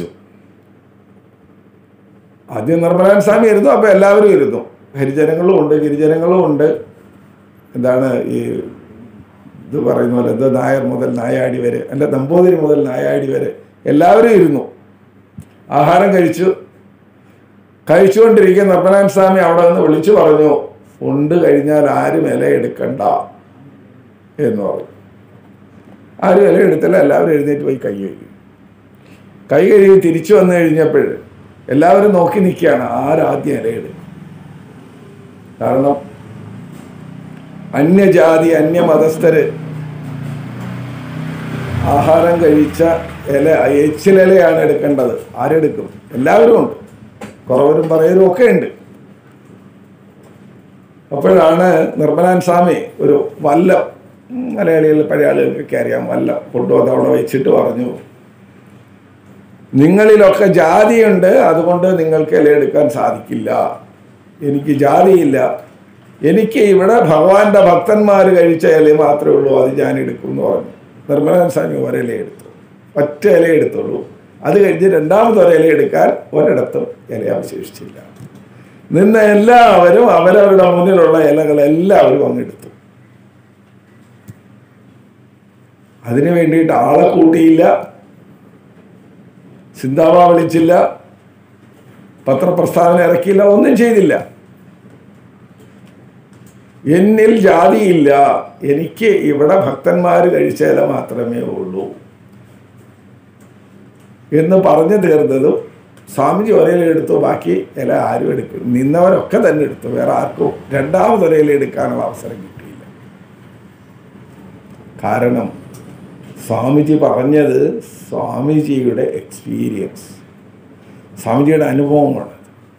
ആദ്യം നിർമ്മലാൻ സ്വാമി ഇരുന്നു അപ്പോൾ എല്ലാവരും ഇരുന്നു ഹരിജനങ്ങളും ഉണ്ട് ഗിരിജനങ്ങളും ഉണ്ട് എന്താണ് ഈ ഇത് പറയുന്ന പോലെ ഇത് നായർ മുതൽ നായാടി വരെ അല്ല നമ്പൂതിരി മുതൽ നായാടി വരെ എല്ലാവരും ഇരുന്നു ആഹാരം കഴിച്ചു കഴിച്ചുകൊണ്ടിരിക്കുന്ന നിർമ്മലാൻ സ്വാമി അവിടെ നിന്ന് വിളിച്ചു പറഞ്ഞു ഉണ്ട് കഴിഞ്ഞാൽ ആരും ഇല എടുക്കണ്ട എന്ന് പറഞ്ഞു ആരും ഇല എടുത്തില്ല എല്ലാവരും എഴുന്നേറ്റ് പോയി കൈ കഴുകി കൈ കഴുകി തിരിച്ചു വന്നു കഴിഞ്ഞപ്പോൾ എല്ലാവരും നോക്കി നിൽക്കുകയാണ് ആരാദ്യം ഇല എടുക്കും കാരണം അന്യജാതി അന്യമതസ്ഥര് ആഹാരം കഴിച്ച ഇല എച്ചിലിലയാണ് എടുക്കേണ്ടത് ആരെടുക്കും എല്ലാവരും ഉണ്ട് കുറവരും പറയരും ഒക്കെ ഉണ്ട് അപ്പോഴാണ് നിർമ്മലാൻ സ്വാമി ഒരു വല്ലം ഉം, മലയാളികൾ പഴയ ആളുകൾക്കൊക്കെ അറിയാം വല്ലം കൊണ്ടുവന്ന് അവിടെ വെച്ചിട്ട് പറഞ്ഞു നിങ്ങളിലൊക്കെ ജാതിയുണ്ട് അതുകൊണ്ട് നിങ്ങൾക്ക് ഇല എടുക്കാൻ സാധിക്കില്ല എനിക്ക് ജാതിയില്ല എനിക്ക് ഇവിടെ ഭഗവാന്റെ ഭക്തന്മാർ കഴിച്ച ഇല മാത്രമേ ഉള്ളൂ അത് ഞാൻ എടുക്കും എന്ന് പറഞ്ഞു നിർമ്മലാൻ സ്വാമി ഒരില എടുത്തു ഒറ്റ ഇല എടുത്തുള്ളൂ അത് കഴിഞ്ഞ് രണ്ടാമത് ഒരില എടുക്കാൻ ഒരിടത്തും ഇല അവശേഷിച്ചില്ല നിന്ന് എല്ലാവരും അവരവരുടെ മുന്നിലുള്ള ഇലകൾ എല്ലാവരും അങ്ങെടുത്തു അതിനു വേണ്ടിയിട്ട് ആളെ കൂട്ടിയില്ല സിന്താവ വിളിച്ചില്ല പത്രപ്രസ്താവന ഇറക്കിയില്ല ഒന്നും ചെയ്തില്ല എന്നിൽ ജാതിയില്ല എനിക്ക് ഇവിടെ ഭക്തന്മാർ കഴിച്ച ഇല മാത്രമേ ഉള്ളൂ എന്ന് പറഞ്ഞു തീർന്നതും സ്വാമിജി ഒരയില എടുത്തു ബാക്കി ഇല ആരും എടുക്കും നിന്നവരൊക്കെ തന്നെ എടുത്തു വേറെ ആർക്കും രണ്ടാമത് ഒരയില എടുക്കാനുള്ള അവസരം കിട്ടിയില്ല കാരണം സ്വാമിജി പറഞ്ഞത് സ്വാമിജിയുടെ എക്സ്പീരിയൻസ് സ്വാമിജിയുടെ അനുഭവമാണ്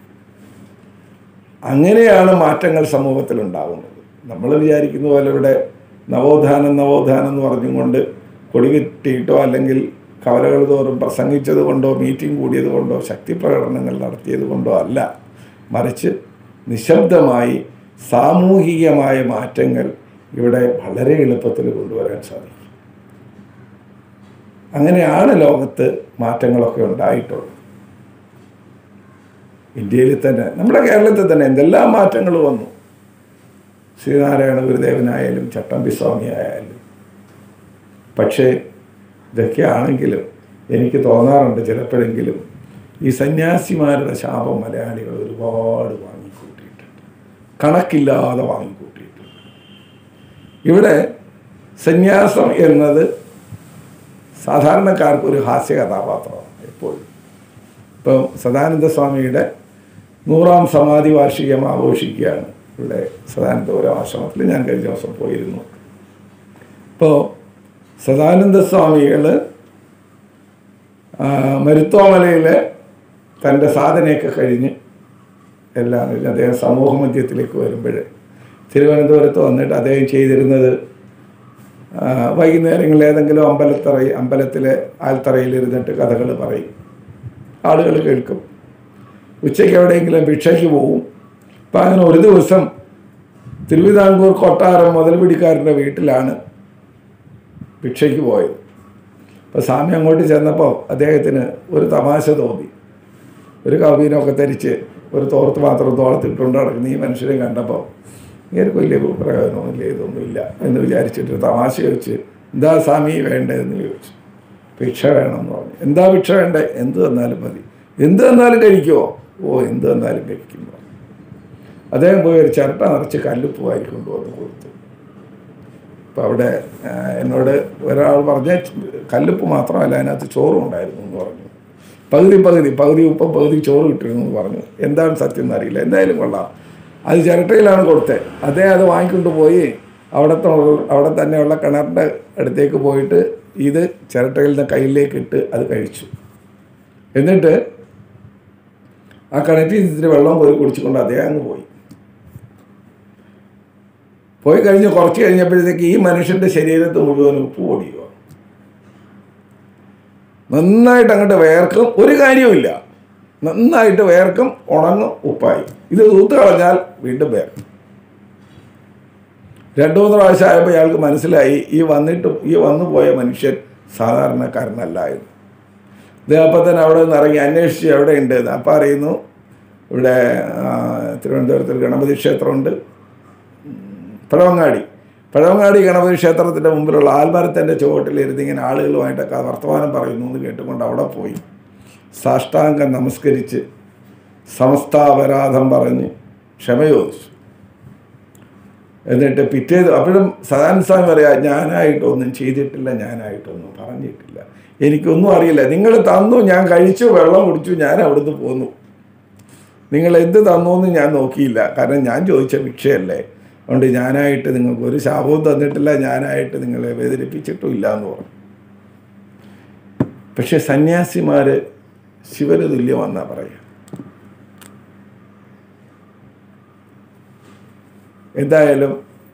അങ്ങനെയാണ് മാറ്റങ്ങൾ സമൂഹത്തിൽ ഉണ്ടാകുന്നത് നമ്മൾ വിചാരിക്കുന്ന പോലെ ഇവിടെ നവോത്ഥാനം നവോത്ഥാനം എന്ന് പറഞ്ഞുകൊണ്ട് കൊടി കിട്ടിയിട്ടോ അല്ലെങ്കിൽ കവലകൾ തോറും പ്രസംഗിച്ചത് കൊണ്ടോ മീറ്റിംഗ് കൂടിയത് കൊണ്ടോ ശക്തി പ്രകടനങ്ങൾ നടത്തിയത് കൊണ്ടോ അല്ല മറിച്ച് നിശബ്ദമായി സാമൂഹികമായ മാറ്റങ്ങൾ ഇവിടെ വളരെ എളുപ്പത്തിൽ കൊണ്ടുവരാൻ സാധിക്കും അങ്ങനെയാണ് ലോകത്ത് മാറ്റങ്ങളൊക്കെ ഉണ്ടായിട്ടുള്ളത് ഇന്ത്യയിൽ തന്നെ നമ്മുടെ കേരളത്തിൽ തന്നെ എന്തെല്ലാം മാറ്റങ്ങൾ വന്നു ശ്രീനാരായണ ഗുരുദേവനായാലും ചട്ടമ്പി സ്വാമി ആയാലും പക്ഷേ ഇതൊക്കെ ആണെങ്കിലും എനിക്ക് തോന്നാറുണ്ട് ചിലപ്പോഴെങ്കിലും ഈ സന്യാസിമാരുടെ ശാപം മലയാളികൾ ഒരുപാട് വാങ്ങിക്കൂട്ടിയിട്ടുണ്ട് കണക്കില്ലാതെ വാങ്ങിക്കൂട്ടിയിട്ടുണ്ട് ഇവിടെ സന്യാസം എന്നത് സാധാരണക്കാർക്ക് ഒരു ഹാസ്യ കഥാപാത്രമാണ് എപ്പോഴും ഇപ്പം സദാനന്ദ സ്വാമിയുടെ നൂറാം സമാധി വാർഷികം ആഘോഷിക്കുകയാണ് ഇവിടെ സദാനന്ദപുരം ആശ്രമത്തിൽ ഞാൻ കഴിഞ്ഞ ദിവസം പോയിരുന്നു ഇപ്പോൾ സദാനന്ദ സ്വാമികൾ ആ, മരുത്തോമലയിലെ തൻ്റെ സാധനയൊക്കെ കഴിഞ്ഞ് എല്ലാം കഴിഞ്ഞ് അദ്ദേഹം സമൂഹ മധ്യത്തിലേക്ക് വരുമ്പോൾ തിരുവനന്തപുരത്ത് വന്നിട്ട് അദ്ദേഹം ചെയ്തിരുന്നത് ആ, വൈകുന്നേരങ്ങളിൽ ഏതെങ്കിലും അമ്പലത്തറ അമ്പലത്തിലെ ആൽത്തറയിൽ ഇരുന്നിട്ട് കഥകൾ പറയും ആളുകൾ കേൾക്കും ഉച്ചയ്ക്ക് എവിടെയെങ്കിലും ഭിക്ഷയ്ക്ക് പോവും അപ്പം അങ്ങനെ ഒരു ദിവസം തിരുവിതാംകൂർ കൊട്ടാരം മുതൽപിടിക്കാരൻ്റെ വീട്ടിലാണ് ഭിക്ഷയ്ക്ക് പോയത് അപ്പോൾ സ്വാമി അങ്ങോട്ട് ചെന്നപ്പോൾ അദ്ദേഹത്തിന് ഒരു തമാശ തോന്നി ഒരു കവിനൊക്കെ ധരിച്ച് ഒരു തോർത്ത് മാത്രം തോളത്തിട്ടുകൊണ്ട് നടക്കുന്ന ഈ മനുഷ്യനെ കണ്ടപ്പോൾ ഇങ്ങനെ വലിയ പ്രയോജനമൊന്നുമില്ല ഇതൊന്നുമില്ല എന്ന് വിചാരിച്ചിട്ട് ഒരു തമാശ ചോദിച്ച് എന്താ സ്വാമി വേണ്ടതെന്ന് ചോദിച്ചു ഭിക്ഷ വേണമെന്ന് പറഞ്ഞു എന്താ ഭിക്ഷ വേണ്ടേ എന്ത് തന്നാലും മതി എന്ത് തന്നാലും കഴിക്കുമോ ഓ എന്ത് തന്നാലും കഴിക്കും പറഞ്ഞു. അദ്ദേഹം പോയി ഒരു ചിരട്ട നിറച്ച് കല്ലുപ്പ് വാരി കൊണ്ടുവന്ന് കൊടുത്തു അപ്പോൾ അവിടെ ആ, എന്നോട് ഒരാൾ പറഞ്ഞ കല്ലുപ്പ് മാത്രമല്ല അതിനകത്ത് ചോറും ഉണ്ടായിരുന്നു എന്ന് പറഞ്ഞു പകുതി പകുതി പകുതി ഉപ്പും പകുതി ചോറ് കിട്ടിയിരുന്നു എന്ന് പറഞ്ഞു എന്താണ് സത്യം എന്നറിയില്ല എന്തായാലും കൊള്ളാം അത് ചിരട്ടയിലാണ് കൊടുത്തത് അദ്ദേഹം അത് വാങ്ങിക്കൊണ്ട് പോയി അവിടുത്തെ അവിടെ തന്നെയുള്ള കിണറിൻ്റെ അടുത്തേക്ക് പോയിട്ട് ഇത് ചിരട്ടയിൽ നിന്ന് കയ്യിലേക്ക് ഇട്ട് അത് കഴിച്ചു എന്നിട്ട് ആ കിണറ്റിൽ ഇത്തിരി വെള്ളം പോയി കുടിച്ചുകൊണ്ട് അദ്ദേഹം അങ്ങ് പോയി പോയി കഴിഞ്ഞ് കുറച്ച് കഴിഞ്ഞപ്പോഴത്തേക്ക് ഈ മനുഷ്യൻ്റെ ശരീരത്ത് മുഴുവൻ ഉപ്പ് പൊടിയുക നന്നായിട്ട് അങ്ങോട്ട് വേർക്കും ഒരു കാര്യവുമില്ല നന്നായിട്ട് വേർക്കും ഉണങ്ങും ഉപ്പായി ഇത് തൂത്ത് കളഞ്ഞാൽ വീണ്ടും വേർക്കും രണ്ടു മൂന്ന് പ്രാവശ്യം ആയപ്പോൾ ഇയാൾക്ക് മനസ്സിലായി ഈ വന്നിട്ട് ഈ വന്നു പോയ മനുഷ്യൻ സാധാരണക്കാരനല്ല എന്ന് ഇത് അപ്പം തന്നെ അവിടെ നിന്ന് ഇറങ്ങി അന്വേഷിച്ച് എവിടെയുണ്ട് എന്ന് അപ്പം അറിയുന്നു ഇവിടെ ആ, തിരുവനന്തപുരത്ത് ഒരു ഗണപതി ക്ഷേത്രമുണ്ട് പഴവങ്ങാടി പഴവങ്ങാടി ഗണപതി ക്ഷേത്രത്തിൻ്റെ മുമ്പിലുള്ള ആൽമരത്തിൻ്റെ ചുവട്ടിലിരുന്ന് ഇങ്ങനെ ആളുകളുമായിട്ടൊക്കെ വർത്തമാനം പറയുന്നു എന്ന് കേട്ടുകൊണ്ട് അവിടെ പോയി സാഷ്ടാംഗം നമസ്കരിച്ച് സമസ്താപരാധം പറഞ്ഞ് ക്ഷമ ചോദിച്ചു എന്നിട്ട് പിറ്റേ അപ്പോഴും സദാനന്ദ സ്വാമി പറയാ ഞാനായിട്ടൊന്നും ചെയ്തിട്ടില്ല ഞാനായിട്ടൊന്നും പറഞ്ഞിട്ടില്ല എനിക്കൊന്നും അറിയില്ല നിങ്ങൾ തന്നു ഞാൻ കഴിച്ചു വെള്ളം കുടിച്ചു ഞാൻ അവിടുന്ന് പോന്നു നിങ്ങൾ എന്ത് തന്നു എന്ന് ഞാൻ നോക്കിയില്ല കാരണം ഞാൻ ചോദിച്ച ഭിക്ഷയല്ലേ അതുകൊണ്ട് ഞാനായിട്ട് നിങ്ങൾക്ക് ഒരു ശാപവും തന്നിട്ടില്ല ഞാനായിട്ട് നിങ്ങളെ വേദനിപ്പിച്ചിട്ടും ഇല്ല എന്ന് പറഞ്ഞു പക്ഷെ സന്യാസിമാര് ശിവന് തുല്യമെന്നാ പറയുക എന്തായാലും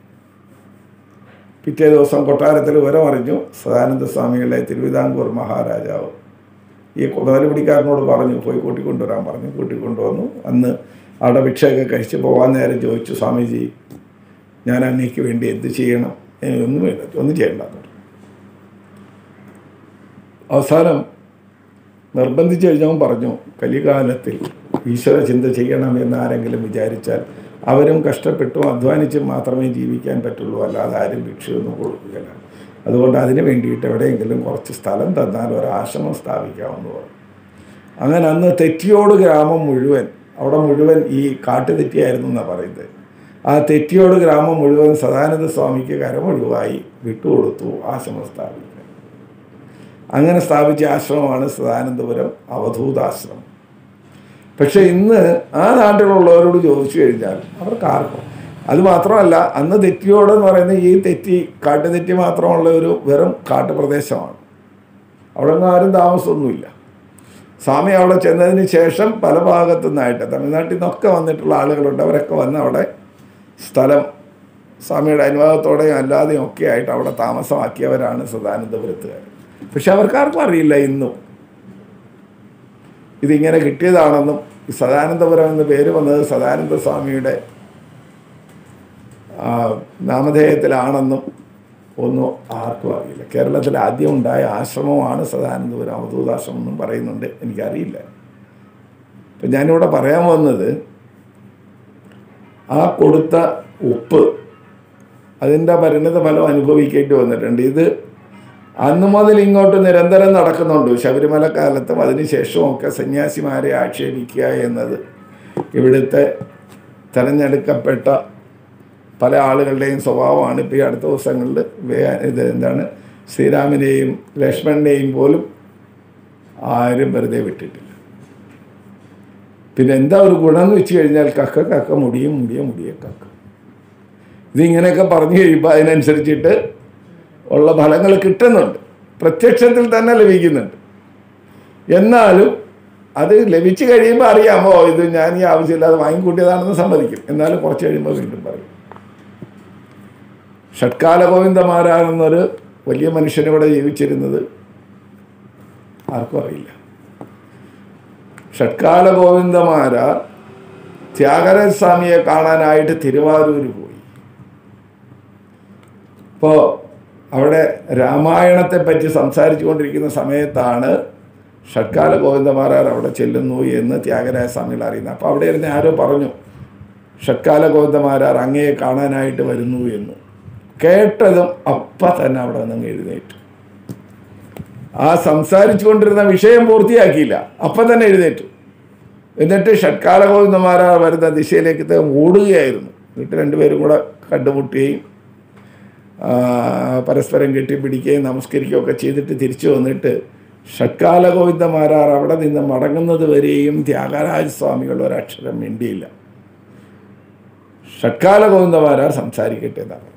പിറ്റേ ദിവസം കൊട്ടാരത്തിൽ വിവരമറിഞ്ഞു സദാനന്ദ സ്വാമികളെ തിരുവിതാംകൂർ മഹാരാജാവ് ഈ മുതലുപിടിക്കാരനോട് പറഞ്ഞു പോയി കൂട്ടിക്കൊണ്ടുവരാൻ പറഞ്ഞു കൂട്ടിക്കൊണ്ടുവന്നു അന്ന് അവിടെ ഭിക്ഷയൊക്കെ കഴിച്ച് പോകാൻ നേരം ചോദിച്ചു സ്വാമിജി ഞാൻ അങ്ങേക്ക് വേണ്ടി എന്ത് ചെയ്യണം ഏ, ഒന്നും വേണ്ട ഒന്നും ചെയ്യണ്ട എന്ന് പറഞ്ഞു. അവസാനം നിർബന്ധിച്ച് കഴിഞ്ഞവൻ പറഞ്ഞു കലികാലത്തിൽ ഈശ്വര ചിന്ത ചെയ്യണം എന്ന് ആരെങ്കിലും വിചാരിച്ചാൽ അവരും കഷ്ടപ്പെട്ടും അധ്വാനിച്ചും മാത്രമേ ജീവിക്കാൻ പറ്റുള്ളൂ അല്ലാതെ ആരും ഭിക്ഷയൊന്നും കൊടുക്കുകയില്ല അതുകൊണ്ട് അതിന് വേണ്ടിയിട്ട് എവിടെയെങ്കിലും കുറച്ച് സ്ഥലം തന്നാൽ ഒരു ആശ്രമം സ്ഥാപിക്കാമെന്ന് പറഞ്ഞു അങ്ങനെ അന്ന് തെറ്റിയോട് ഗ്രാമം മുഴുവൻ അവിടെ മുഴുവൻ ഈ കാട്ടുതെറ്റിയായിരുന്നു എന്നാണ് പറയുന്നത് ആ തെറ്റിയോട് ഗ്രാമം മുഴുവൻ സദാനന്ദ സ്വാമിക്ക് കരമൊഴിവായി വിട്ടുകൊടുത്തു ആശ്രമം സ്ഥാപിക്കാൻ അങ്ങനെ സ്ഥാപിച്ച ആശ്രമമാണ് സദാനന്ദപുരം അവധൂതാശ്രമം പക്ഷെ ഇന്ന് ആ നാട്ടിലുള്ളവരോട് ചോദിച്ചു കഴിഞ്ഞാൽ അവർക്ക് ആർക്കും അത് മാത്രമല്ല അന്ന് തെറ്റിയോട് എന്ന് പറയുന്ന ഈ തെറ്റി കാട്ടുതെറ്റി മാത്രമുള്ള ഒരു വെറും കാട്ടുപ്രദേശമാണ് അവിടെ ഒന്നും ആരും താമസമൊന്നുമില്ല സ്വാമി അവിടെ ചെന്നതിന് ശേഷം പല ഭാഗത്തു നിന്നായിട്ട് തമിഴ്നാട്ടിൽ നിന്നൊക്കെ വന്നിട്ടുള്ള ആളുകളുണ്ട് അവരൊക്കെ വന്ന് അവിടെ സ്ഥലം സ്വാമിയുടെ അനുവാദത്തോടെയും അല്ലാതെയും ഒക്കെ ആയിട്ട് അവിടെ താമസമാക്കിയവരാണ് സദാനന്ദപുരത്തുകാർ പക്ഷെ അവർക്കാർക്കും അറിയില്ല ഇന്നും ഇതിങ്ങനെ കിട്ടിയതാണെന്നും ഈ സദാനന്ദപുരം എന്ന പേര് വന്നത് സദാനന്ദ സ്വാമിയുടെ ആ, നാമധേയത്തിലാണെന്നും ഒന്നും ആർക്കും അറിയില്ല കേരളത്തിൽ ആദ്യം ഉണ്ടായ ആശ്രമമാണ് സദാനന്ദപുരം അവധൂതാശ്രമം എന്നും പറയുന്നുണ്ട് എനിക്കറിയില്ല അപ്പം ഞാനിവിടെ പറയാൻ വന്നത് ആ കൊടുത്ത ഉപ്പ് അതിൻ്റെ പരിണിത ഫലം അനുഭവിക്കേണ്ടി വന്നിട്ടുണ്ട് ഇത് അന്ന് മുതൽ ഇങ്ങോട്ട് നിരന്തരം നടക്കുന്നുണ്ട് ശബരിമല കാലത്തും അതിനുശേഷവും ഒക്കെ സന്യാസിമാരെ ആക്ഷേപിക്കുക എന്നത് ഇവിടുത്തെ തിരഞ്ഞെടുക്കപ്പെട്ട പല ആളുകളുടെയും സ്വഭാവമാണ് ഇപ്പോൾ ഈ അടുത്ത ദിവസങ്ങളിൽ വേ- ഇത് എന്താണ് ശ്രീരാമനെയും ലക്ഷ്മണനെയും പോലും ആരും വെറുതെ വിട്ടിട്ടില്ല പിന്നെ എന്താ ഒരു ഗുണം എന്ന് വെച്ച് കഴിഞ്ഞാൽ കക്ക കക്ക മുടിയും മുടിയ മുടിയ കക്ക ഇതിങ്ങനെയൊക്കെ പറഞ്ഞു കഴിയുമ്പോൾ അതിനനുസരിച്ചിട്ട് ഉള്ള ഫലങ്ങൾ കിട്ടുന്നുണ്ട് പ്രത്യക്ഷത്തിൽ തന്നെ ലഭിക്കുന്നുണ്ട് എന്നാലും അത് ലഭിച്ചു കഴിയുമ്പോൾ അറിയാമോ ഇത് ഞാൻ ഈ ആവശ്യമില്ലാതെ വാങ്ങിക്കൂട്ടിയതാണെന്ന് സമ്മതിക്കും എന്നാലും കുറച്ച് കഴിയുമ്പോൾ വീണ്ടും പറയും ഷട്കാല ഗോവിന്ദമാരാണെന്നൊരു വലിയ മനുഷ്യനിവിടെ ജീവിച്ചിരുന്നത് ആർക്കും അറിയില്ല ഷട്കാല ഗോവിന്ദമാരാർ ത്യാഗരാജ സ്വാമിയെ കാണാനായിട്ട് തിരുവാരൂർ പോയി ഇപ്പോൾ അവിടെ രാമായണത്തെ പറ്റി സംസാരിച്ചു കൊണ്ടിരിക്കുന്ന സമയത്താണ് ഷട്കാല ഗോവിന്ദമാരാർ അവിടെ ചെല്ലുന്നു എന്ന് ത്യാഗരാജ സ്വാമികൾ അറിയുന്നത് അപ്പോൾ അവിടെ ഇരുന്ന് ആരോ പറഞ്ഞു ഷട്കാല ഗോവിന്ദമാരാർ അങ്ങയെ കാണാനായിട്ട് വരുന്നു എന്ന് കേട്ടതും അപ്പം തന്നെ അവിടെ നിന്ന് എഴുന്നേറ്റു ആ സംസാരിച്ചു കൊണ്ടിരുന്ന വിഷയം പൂർത്തിയാക്കിയില്ല അപ്പം തന്നെ എഴുന്നേറ്റു എന്നിട്ട് ഷട്കാല ഗോവിന്ദമാരാർ വരുന്ന ദിശയിലേക്ക് ഇദ്ദേഹം ഓടുകയായിരുന്നു എന്നിട്ട് രണ്ടുപേരും കൂടെ കണ്ടുമുട്ടുകയും ആ, പരസ്പരം കെട്ടിപ്പിടിക്കുകയും നമസ്കരിക്കുകയും ഒക്കെ ചെയ്തിട്ട് തിരിച്ചു വന്നിട്ട് ഷട്കാല ഗോവിന്ദമാരാർ അവിടെ നിന്ന് മടങ്ങുന്നത് വരെയും ത്യാഗരാജ സ്വാമികൾ ഒരക്ഷരം മിണ്ടിയില്ല ഷട്കാല ഗോവിന്ദമാരാർ സംസാരിക്കട്ടെ എന്നാണ്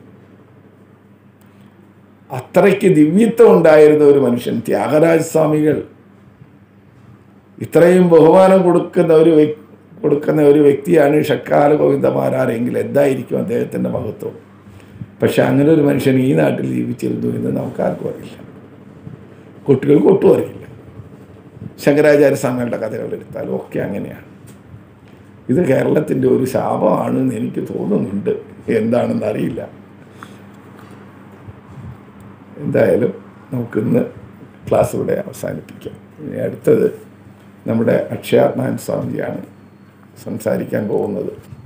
അത്രയ്ക്ക് ദിവ്യത്വം ഉണ്ടായിരുന്ന ഒരു മനുഷ്യൻ ത്യാഗരാജ സ്വാമികൾ ഇത്രയും ബഹുമാനം കൊടുക്കുന്ന ഒരു വ്യക്- കൊടുക്കുന്ന ഒരു വ്യക്തിയാണ് ഷട്കാല ഗോവിന്ദമാരാരെങ്കിൽ എന്തായിരിക്കും അദ്ദേഹത്തിൻ്റെ മഹത്വം പക്ഷെ അങ്ങനെ ഒരു മനുഷ്യൻ ഈ നാട്ടിൽ ജീവിച്ചിരുന്നു എന്ന് നമുക്കാർക്കും അറിയില്ല കുട്ടികൾക്ക് ഒട്ടും അറിയില്ല ശങ്കരാചാര്യ സ്വാമികളുടെ കഥകൾ എടുത്താലും ഒക്കെ അങ്ങനെയാണ് ഇത് കേരളത്തിൻ്റെ ഒരു ശാപമാണെന്ന് എനിക്ക് തോന്നുന്നുണ്ട് എന്താണെന്ന് അറിയില്ല എന്തായാലും നമുക്കിന്ന് ക്ലാസ് ഇവിടെ അവസാനിപ്പിക്കാം ഇനി അടുത്തത് നമ്മുടെ അക്ഷയാത്മാൻ സ്വാമിജിയാണ് സംസാരിക്കാൻ പോകുന്നത്